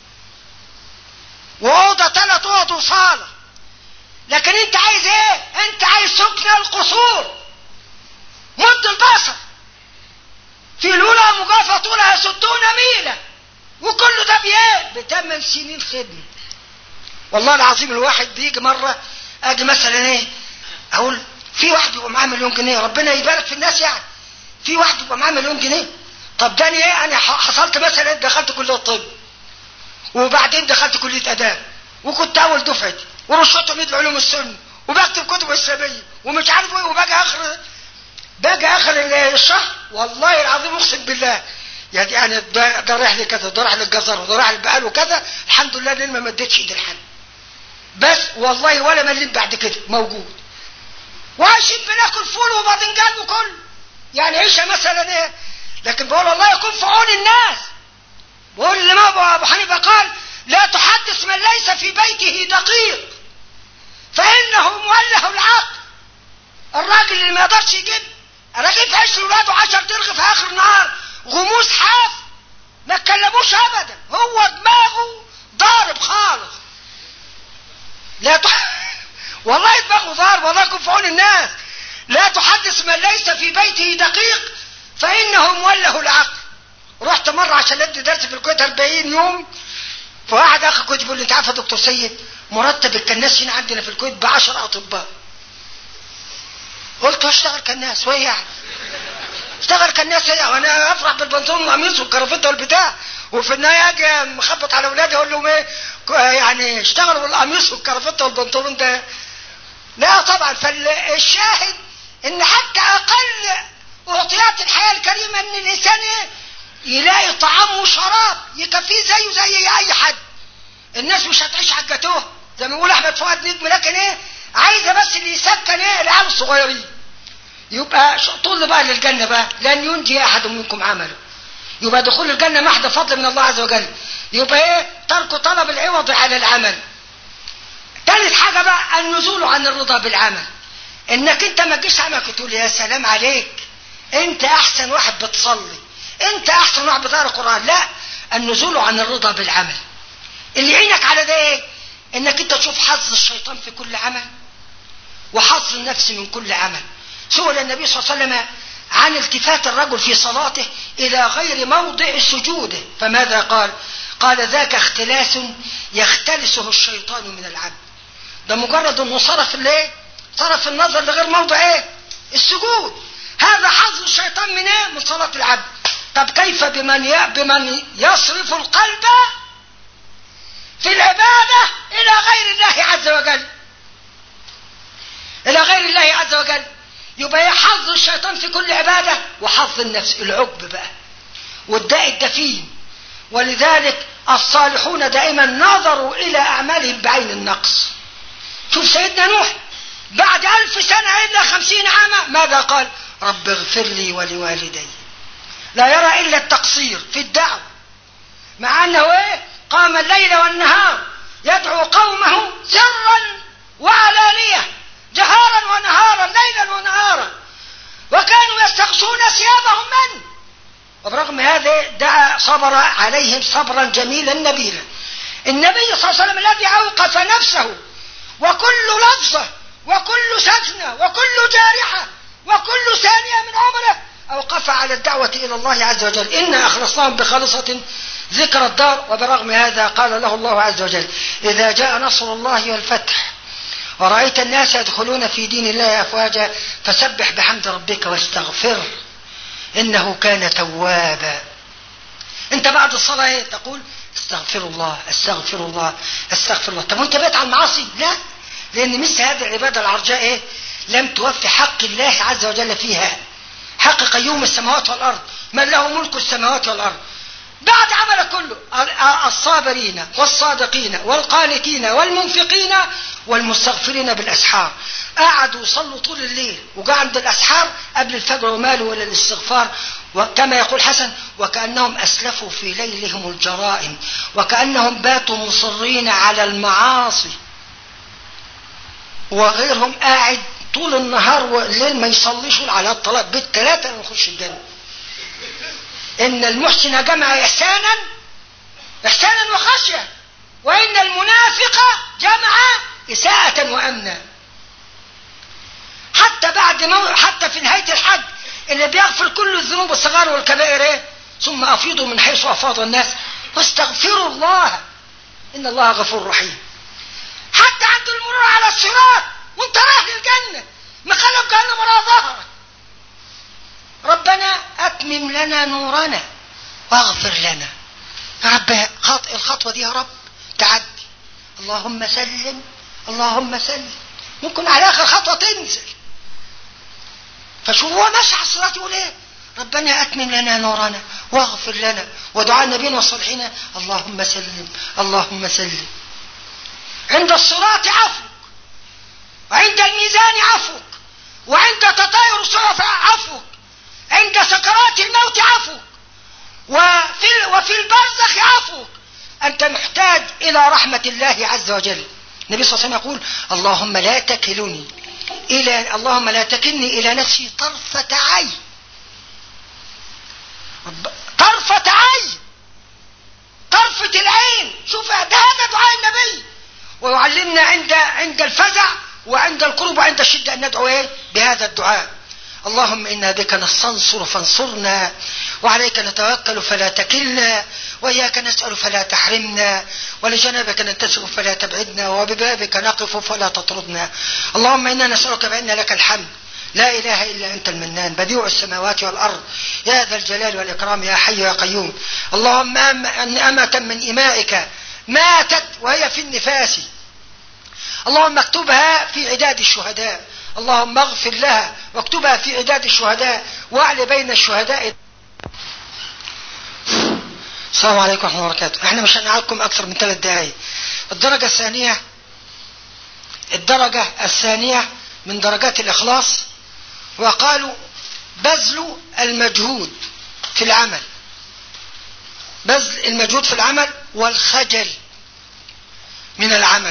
وأوضة ثلاث أوض وصالة لكن أنت عايز إيه؟ أنت عايز سكن القصور مد البصر في الأولى مجافة طولها ستون ميلا وكل ده بإيه؟ بثمان سنين خدمة والله العظيم الواحد بيجي مرة أجي مثلا إيه؟ أقول في واحد يبقى معاه مليون جنيه ربنا يبارك في الناس يعني في واحد يبقى معاه مليون جنيه طب ده ايه انا حصلت مثلا دخلت كليه الطب وبعدين دخلت كليه اداب وكنت اول دفعتي ورشدت عميد العلوم السنه وبكتب كتب اسلاميه ومش عارف ايه وباجي اخر باجي اخر الشهر والله العظيم اقسم بالله يعني يعني ده, ده رايح لي كذا ده رايح للجزر وده رايح للبقال وكذا الحمد لله لان ما مديتش ايدي لحد بس والله ولا مليت بعد كده موجود وعايشين بناكل فول وباذنجان وكل يعني عيشه مثلا ايه لكن بقول الله يكون في عون الناس بقول الامام ابو حنيفه قال لا تحدث من ليس في بيته دقيق فانه مؤله العقل الراجل اللي ما يقدرش يجيب رغيف عيش لاولاده 10 ترغي في اخر النهار غموس حاف ما اتكلموش ابدا هو دماغه ضارب خالص لا تح... والله دماغه ضارب والله يكون في عون الناس لا تحدث من ليس في بيته دقيق فإنه موله العقل رحت مرة عشان ادي درس في الكويت 40 يوم فواحد اخ كنت بيقول لي انت عارف يا دكتور سيد مرتب الكناس هنا عندنا في الكويت ب 10 اطباء قلت اشتغل كناس وايه يعني اشتغل كناس ايه وانا افرح بالبنطلون والقميص والكرافته والبتاع وفي النهايه اجي مخبط على اولادي اقول لهم ايه يعني اشتغلوا بالقميص والكرافته والبنطلون ده لا طبعا فالشاهد ان حتى اقل اعطيات الحياه الكريمه ان الانسان ايه يلاقي طعام وشراب يكفيه زيه زي اي حد الناس مش هتعيش على الجاتوه زي ما بيقول احمد فؤاد نجم لكن ايه عايزه بس اللي يسكن ايه العيال الصغيرين يبقى طول بقى للجنه بقى لن ينجي احد منكم عمله يبقى دخول الجنه محض فضل من الله عز وجل يبقى ايه ترك طلب العوض على العمل ثالث حاجه بقى النزول عن الرضا بالعمل انك انت ما تجيش عملك وتقول يا سلام عليك انت احسن واحد بتصلي انت احسن واحد بتقرا القران لا النزول عن الرضا بالعمل اللي يعينك على ده ايه انك انت تشوف حظ الشيطان في كل عمل وحظ النفس من كل عمل سئل النبي صلى الله عليه وسلم عن التفات الرجل في صلاته الى غير موضع سجوده فماذا قال قال ذاك اختلاس يختلسه الشيطان من العبد ده مجرد انه صرف الايه صرف النظر لغير موضع ايه السجود هذا حظ الشيطان من ايه من صلاة العبد طب كيف بمن بمن يصرف القلب في العبادة إلى غير الله عز وجل إلى غير الله عز وجل يبقى حظ الشيطان في كل عبادة وحظ النفس العجب بقى والداء الدفين ولذلك الصالحون دائما نظروا إلى أعمالهم بعين النقص شوف سيدنا نوح بعد ألف سنة إلا خمسين عاما ماذا قال رب اغفر لي ولوالدي لا يرى إلا التقصير في الدعوة مع أنه إيه قام الليل والنهار يدعو قومه سرا وعلانية جهارا ونهارا ليلا ونهارا وكانوا يستغشون ثيابهم من وبرغم هذا دعا صبر عليهم صبرا جميلا نبيلا النبي صلى الله عليه وسلم الذي اوقف نفسه وكل لفظه وكل سكنه وكل جارحه وكل ثانيه من عمره اوقف على الدعوه الى الله عز وجل انا اخلصناهم بخالصه ذكر الدار وبرغم هذا قال له الله عز وجل إذا جاء نصر الله والفتح ورأيت الناس يدخلون في دين الله أفواجا فسبح بحمد ربك واستغفره إنه كان توابا أنت بعد الصلاة إيه تقول استغفر الله استغفر الله استغفر الله طب وأنت بقيت على المعاصي لا لأن مثل هذه العبادة العرجاء إيه لم توفي حق الله عز وجل فيها حق قيوم السماوات والأرض من له ملك السماوات والأرض بعد عمل كله الصابرين والصادقين والقانتين والمنفقين والمستغفرين بالأسحار قعدوا يصلوا طول الليل وجاء عند الأسحار قبل الفجر ومالوا ولا الاستغفار وكما يقول حسن وكأنهم أسلفوا في ليلهم الجرائم وكأنهم باتوا مصرين على المعاصي وغيرهم قاعد طول النهار والليل ما يصليش على الطلاق بالثلاثة نخش الجنة إن المحسن جمع إحسانا إحسانا وخشية وإن المنافق جمع إساءة وأمنا حتى بعد مو... حتى في نهاية الحج اللي بيغفر كل الذنوب الصغار والكبائر إيه؟ ثم أفيضوا من حيث أفاض الناس واستغفروا الله إن الله غفور رحيم حتى عند المرور على الصراط وانت رايح للجنة مخالف جهنم وراء ظهرك ربنا أتمم لنا نورنا واغفر لنا يا رب خط... الخطوة دي يا رب تعدي اللهم سلم اللهم سلم ممكن على آخر خطوة تنزل فشوف هو ماشي على الصراط يقول ايه ربنا أتمم لنا نورنا واغفر لنا ودعاء النبيين والصالحين اللهم سلم اللهم سلم عند الصراط عفوك وعند الميزان عفوك وعند تطاير الصحف عفوك عند سكرات الموت عفوك وفي وفي البرزخ عفوك أنت محتاج إلى رحمة الله عز وجل النبي صلى الله عليه وسلم يقول اللهم لا تكلني إلى اللهم لا تكلني إلى نفسي طرفة عين طرفة عين طرفة العين شوف ده هذا دعاء النبي ويعلمنا عند عند الفزع وعند القرب وعند الشدة أن ندعو إيه؟ بهذا الدعاء اللهم إنا بك نستنصر فانصرنا وعليك نتوكل فلا تكلنا وإياك نسأل فلا تحرمنا ولجنابك ننتسب فلا تبعدنا وببابك نقف فلا تطردنا اللهم إنا نسألك بأن لك الحمد لا إله إلا أنت المنان بديع السماوات والأرض يا ذا الجلال والإكرام يا حي يا قيوم اللهم أن أمة من إمائك ماتت وهي في النفاس اللهم اكتبها في عداد الشهداء اللهم اغفر لها واكتبها في عداد الشهداء واعل بين الشهداء السلام عليكم ورحمة الله وبركاته احنا مش هنقعدكم اكثر من ثلاث دقائق الدرجة الثانية الدرجة الثانية من درجات الاخلاص وقالوا بذل المجهود في العمل بذل المجهود في العمل والخجل من العمل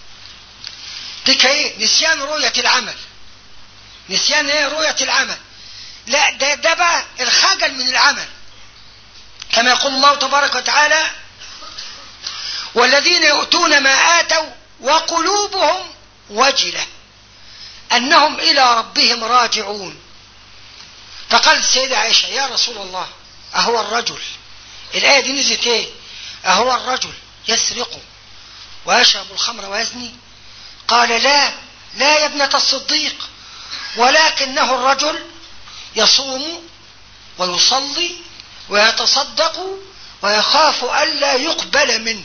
ديك ايه نسيان رؤية العمل نسيان ايه رؤية العمل لا ده, ده بقى الخجل من العمل كما يقول الله تبارك وتعالى والذين يؤتون ما آتوا وقلوبهم وجلة أنهم إلى ربهم راجعون فقال السيدة عائشة يا رسول الله أهو الرجل الآية دي نزلت إيه أهو الرجل يسرق ويشرب الخمر ويزني قال لا لا يا ابنة الصديق ولكنه الرجل يصوم ويصلي ويتصدق ويخاف ألا يقبل منه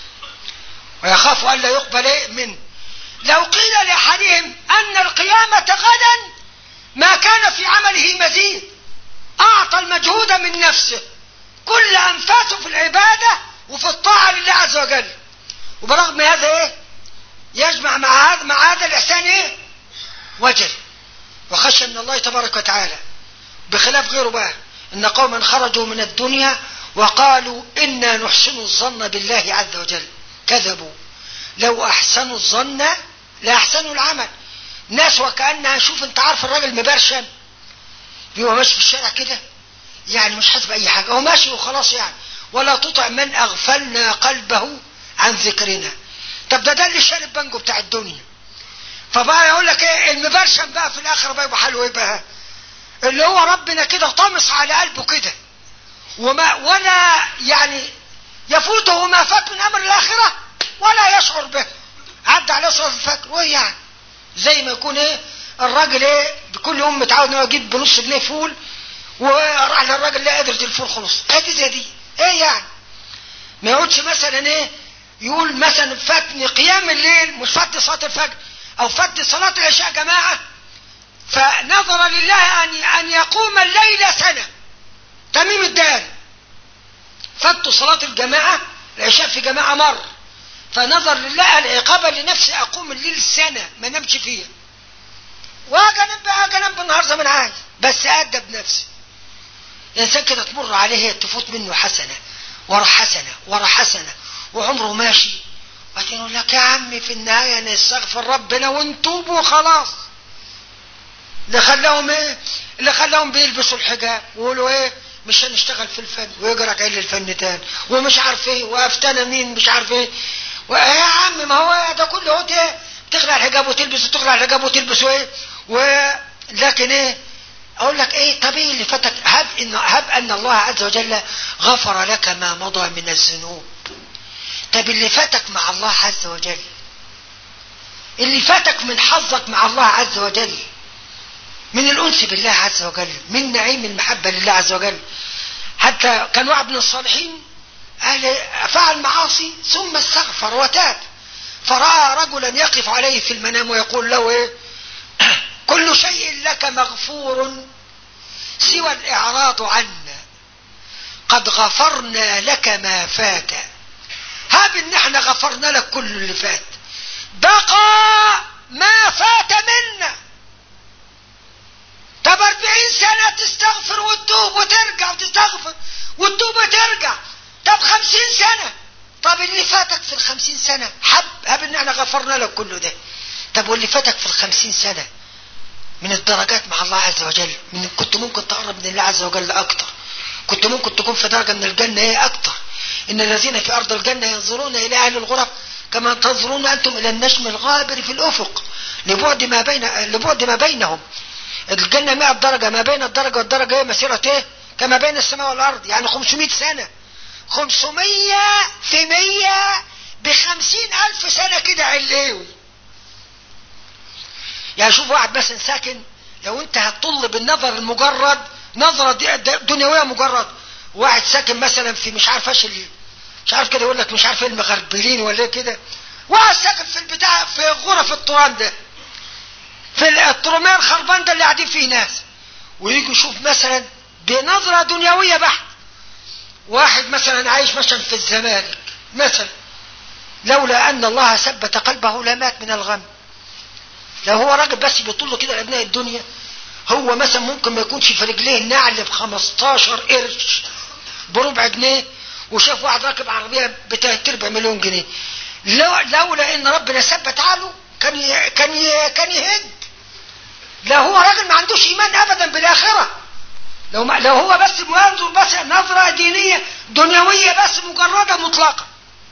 ويخاف ألا يقبل منه لو قيل لأحدهم أن القيامة غدا ما كان في عمله مزيد أعطى المجهود من نفسه كل أنفاسه في العبادة وفي الطاعة لله عز وجل وبرغم هذا إيه يجمع مع هذا مع هذا الإحسان إيه وجل وخشى من الله تبارك وتعالى بخلاف غيره بقى إن قوما خرجوا من الدنيا وقالوا إنا نحسن الظن بالله عز وجل كذبوا لو أحسنوا الظن لأحسنوا العمل ناس وكأنها شوف انت عارف الراجل مبرشم بيبقى ماشي في الشارع كده يعني مش حاسس بأي حاجة هو ماشي وخلاص يعني ولا تطع من أغفلنا قلبه عن ذكرنا طب ده ده اللي شارب بانجو بتاع الدنيا فبقى يقول لك ايه المبرشم بقى في الاخره بقى يبقى حاله ايه بقى اللي هو ربنا كده طامس على قلبه كده وما ولا يعني يفوته ما فات من امر الاخره ولا يشعر به عدى عليه صلاه الفجر وايه يعني زي ما يكون ايه الراجل ايه كل يوم متعود انه يجيب بنص جنيه فول وراح للراجل لا قدرت الفول خلص ادي زي دي ايه يعني ما يقعدش مثلا ايه يقول مثلا فاتني قيام الليل مش فاتني صلاه الفجر او فاتني صلاه العشاء جماعه فنظر لله ان ان يقوم الليل سنه تميم الدار فاتوا صلاه الجماعه العشاء في جماعه مر فنظر لله العقابه لنفسي اقوم الليل سنه ما نمشي فيها واجنب بقى جنب بالنهار زي ما انا عايز بس ادب نفسي الانسان كده تمر عليه تفوت منه حسنه ورا حسنه ورا حسنه وعمره ماشي بعدين يقول لك يا عمي في النهايه نستغفر ربنا ونتوب وخلاص اللي خلاهم ايه اللي خلاهم بيلبسوا الحجاب ويقولوا ايه مش هنشتغل في الفن ويقرا عيل الفن تاني ومش عارف ايه وافتنا مين مش عارف ايه يا عم ما هو ده كله هو ايه تخلع الحجاب وتلبس وتخلع الحجاب وتلبس ايه ولكن ايه اقول لك ايه طب ايه اللي فاتك هب ان هب ان الله عز وجل غفر لك ما مضى من الذنوب طب اللي فاتك مع الله عز وجل اللي فاتك من حظك مع الله عز وجل من الأنس بالله عز وجل من نعيم المحبة لله عز وجل حتى كان واحد من الصالحين قال فعل معاصي ثم استغفر وتاب فرأى رجلا يقف عليه في المنام ويقول له ايه كل شيء لك مغفور سوى الإعراض عنا قد غفرنا لك ما فات هاب ان احنا غفرنا لك كل اللي فات بقى ما فات منا طب اربعين سنة تستغفر وتتوب وترجع وتستغفر وتتوب وترجع طب خمسين سنة طب اللي فاتك في الخمسين سنة حب هب ان احنا غفرنا لك كله ده طب واللي فاتك في الخمسين سنة من الدرجات مع الله عز وجل من كنت ممكن تقرب من الله عز وجل اكتر كنت ممكن تكون في درجة من الجنة ايه اكتر ان الذين في ارض الجنة ينظرون الى اهل الغرف كما تنظرون أنتم إلى النجم الغابر في الأفق لبعد ما بين لبعد ما بينهم الجنة 100 درجة ما بين الدرجة والدرجة ايه مسيرة ايه كما بين السماء والأرض يعني 500 سنة 500 في 100 بخمسين ألف سنة كده علوي يعني شوف واحد مثلا ساكن لو انت هتطل بالنظر المجرد نظرة دنيوية مجرد واحد ساكن مثلا في مش عارف ايش مش عارف كده يقول لك مش عارف ايه المغربلين ولا ايه كده واحد ساكن في البتاع في غرف الطرام ده في الطرمان الخربان ده اللي قاعدين فيه ناس ويجي يشوف مثلا بنظرة دنيوية بحت واحد مثلا عايش مثلا في الزمالك مثلا لولا ان الله ثبت قلبه لمات من الغم لو هو راجل بس بيطل كده لابناء الدنيا هو مثلا ممكن ما يكونش في رجليه نعل ب 15 قرش بربع جنيه وشاف واحد راكب عربيه بتلات ارباع مليون جنيه لو لولا ان ربنا ثبت عقله كان ي... كان ي... كان يهد لا هو راجل ما عندوش ايمان ابدا بالاخره لو ما... لو هو بس منظر بس نظره دينيه دنيويه بس مجرده مطلقه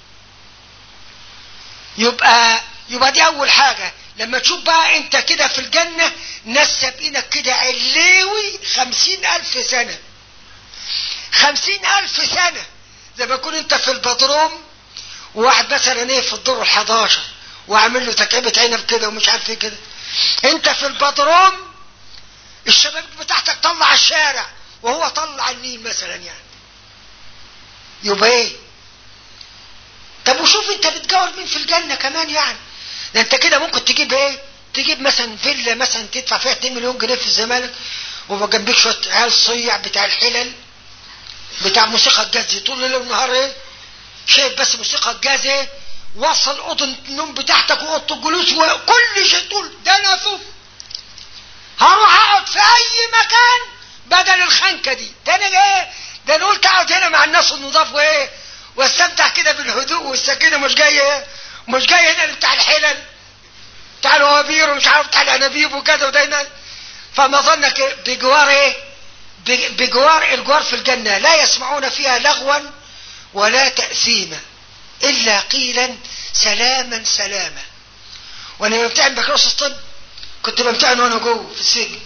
يبقى يبقى دي اول حاجه لما تشوف بقى انت كده في الجنة ناس سابقينك كده علوي خمسين الف سنة خمسين الف سنة زي ما يكون انت في البدروم وواحد مثلا ايه في الدور الحداشر وعامل له تكعيبة عنب كده ومش عارف ايه كده انت في البدروم الشباب بتاعتك طلع الشارع وهو طلع النيل مثلا يعني يبقى ايه طب وشوف انت بتجاور مين في الجنة كمان يعني ده انت كده ممكن تجيب ايه تجيب مثلا فيلا مثلا تدفع فيها 2 مليون جنيه في الزمالك وما جنبك شويه عيال صيع بتاع الحلل بتاع موسيقى الجاز طول الليل والنهار ايه شايف بس موسيقى الجاز ايه وصل اوضه النوم بتاعتك واوضه الجلوس وكل شيء تقول ده انا فوق هروح اقعد في اي مكان بدل الخنكه دي ده انا ايه ده انا قلت اقعد هنا مع الناس النضاف وايه واستمتع كده بالهدوء والسكينه مش جاي ايه مش جاي هنا بتاع الحلل بتاع الوابير ومش عارف بتاع الانابيب وكذا ودايما فما ظنك بجوار ايه بجوار الجوار في الجنة لا يسمعون فيها لغوا ولا تأثيما إلا قيلا سلاما سلاما وانا بمتحن بكالوريوس الطب كنت بمتحن وانا جوه في السجن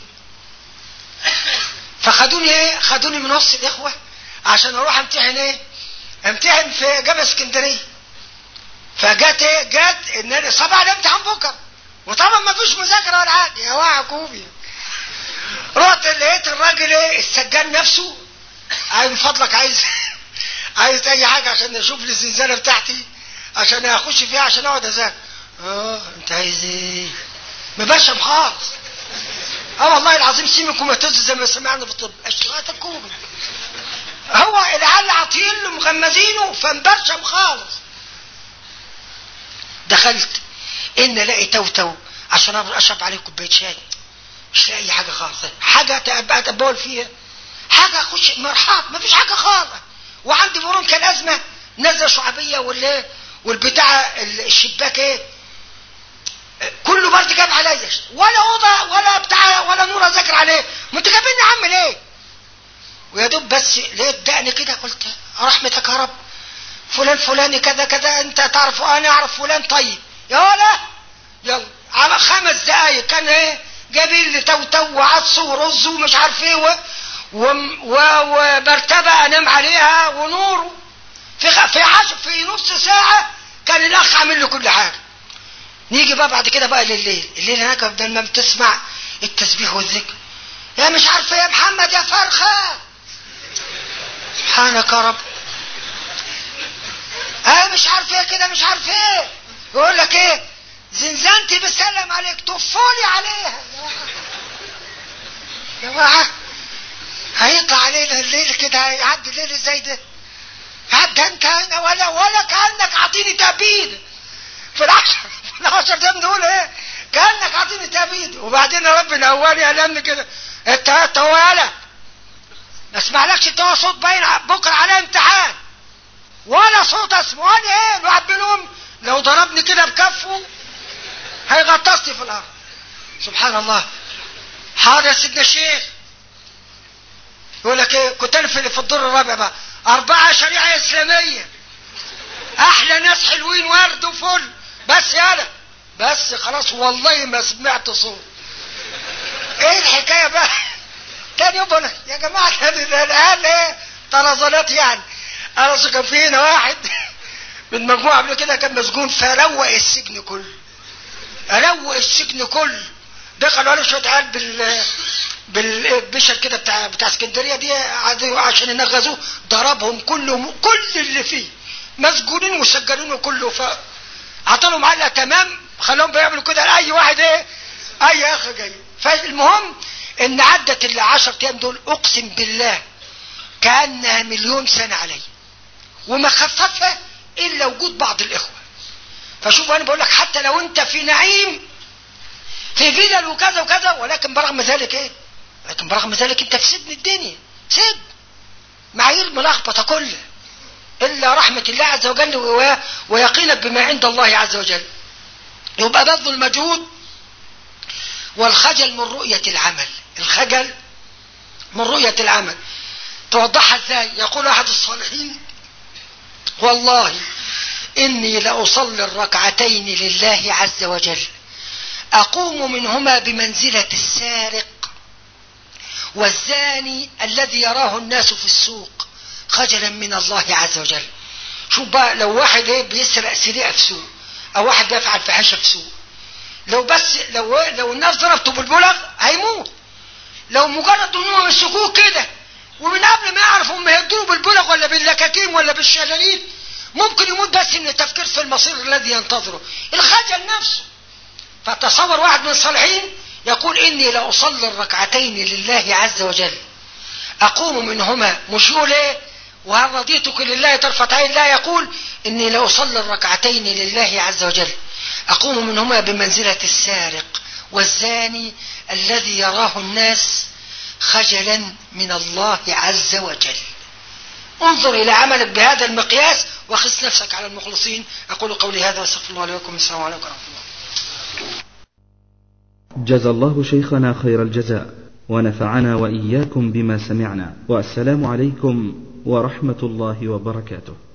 فخدوني ايه خدوني من وسط الاخوه عشان اروح امتحن ايه امتحن في جامعه اسكندريه فجت ايه جت ان انا صباح الامتحان بكره وطبعا ما فيش مذاكره ولا حاجه يا واعي كوبي رحت لقيت الراجل ايه السجان نفسه عايز من فضلك عايز عايز اي حاجه عشان اشوف لي الزنزانه بتاعتي عشان اخش فيها عشان اقعد اذاكر اه انت عايز ايه مبشم خالص اه والله العظيم سيمي كوماتوز زي ما سمعنا في الطب اشتغلت الكوبي هو العيال عاطيين له مغمزينه فمبرشم خالص دخلت ان الاقي توتو عشان اشرب عليه كوبايه شاي مش لاقي اي حاجه خالص حاجه ابقى اتبول فيها حاجه اخش مرحاض ما فيش حاجه خالص وعندي مرون كان ازمه نزله شعبيه ولا والبتاع الشباك ايه كله برد جاب عليا ولا اوضه ولا بتاع ولا نور اذاكر عليه ما انت جايبيني عم ليه ويا دوب بس لقيت دقني كده قلت رحمتك يا رب فلان فلاني كذا كذا انت تعرف انا اعرف فلان طيب يا ولا يلا على خمس دقايق كان ايه جايبين لي توتو وعدس ورز ومش عارف ايه و... و... و... ومرتبه انام عليها ونور في خ... في عشر في نص ساعه كان الاخ عامل لي كل حاجه نيجي بقى بعد كده بقى لليل الليل هناك بدل ما بتسمع التسبيح والذكر يا مش عارفه يا محمد يا فرخه سبحانك يا رب اه مش عارف ايه كده مش عارف ايه يقول لك ايه زنزانتي بسلم عليك طفولي عليها يا جماعه هيطلع علينا الليل كده هيعدي الليل ازاي ده عدى انت هنا ولا ولا كانك عاطيني تأبيد في العشر في العشر ده دول ايه كانك عاطيني تأبيد وبعدين ربنا اولي قال كده انت انت ولا ما اسمعلكش انت صوت باين بكره على امتحان ولا صوت اسمه وانا ايه الواحد منهم لو ضربني كده بكفه هيغطسني في الارض سبحان الله حاضر يا سيدنا الشيخ يقول لك ايه كنت انا في الدور الرابع بقى اربعه شريعه اسلاميه احلى ناس حلوين ورد وفل بس يالا بس خلاص والله ما سمعت صوت ايه الحكايه بقى تاني يوم بقول يا جماعه ده العيال ايه طرزانات يعني انا أصل كان في هنا واحد من مجموعه قبل كده كان مسجون فروق السجن كله روق السجن كله دخلوا عليه شويه عيال بال بالبشر كده بتاع بتاع اسكندريه دي عادوا عشان ينغزوه ضربهم كلهم كل اللي فيه مسجونين وسجلين وكله ف عطلهم علقه تمام خلوهم بيعملوا كده لاي واحد ايه اي اخ جاي فالمهم ان عدت ال 10 ايام دول اقسم بالله كانها مليون سنه علي وما خففها الا وجود بعض الاخوه فشوف انا بقول لك حتى لو انت في نعيم في فيلل وكذا وكذا ولكن برغم ذلك ايه لكن برغم ذلك انت في سجن الدنيا سجن معايير ملخبطه كلها الا رحمه الله عز وجل و- ويقينك بما عند الله عز وجل يبقى بذل المجهود والخجل من رؤيه العمل الخجل من رؤيه العمل توضحها ازاي يقول احد الصالحين والله اني لاصلي الركعتين لله عز وجل اقوم منهما بمنزله السارق والزاني الذي يراه الناس في السوق خجلا من الله عز وجل شوف بقى لو واحد ايه بيسرق سرقه في سوق او واحد بيفعل فحاشه في سوق لو بس لو لو الناس ضربته بالبلغ هيموت لو مجرد ان هم مسكوه كده ومن قبل ما يعرف هم هيدوه بالبلغ ولا باللكاكين ولا بالشلاليت ممكن يموت بس من التفكير في المصير الذي ينتظره الخجل نفسه فتصور واحد من الصالحين يقول إني لأصلي الركعتين لله عز وجل أقوم منهما مش يقول إيه وهل رضيتك لله طرفة عين لا يقول إني لأصلي الركعتين لله عز وجل أقوم منهما بمنزلة السارق والزاني الذي يراه الناس خجلا من الله عز وجل انظر إلى عملك بهذا المقياس وخص نفسك على المخلصين أقول قولي هذا واستغفر الله لي ولكم السلام عليكم ورحمة الله جزى الله شيخنا خير الجزاء ونفعنا واياكم بما سمعنا والسلام عليكم ورحمه الله وبركاته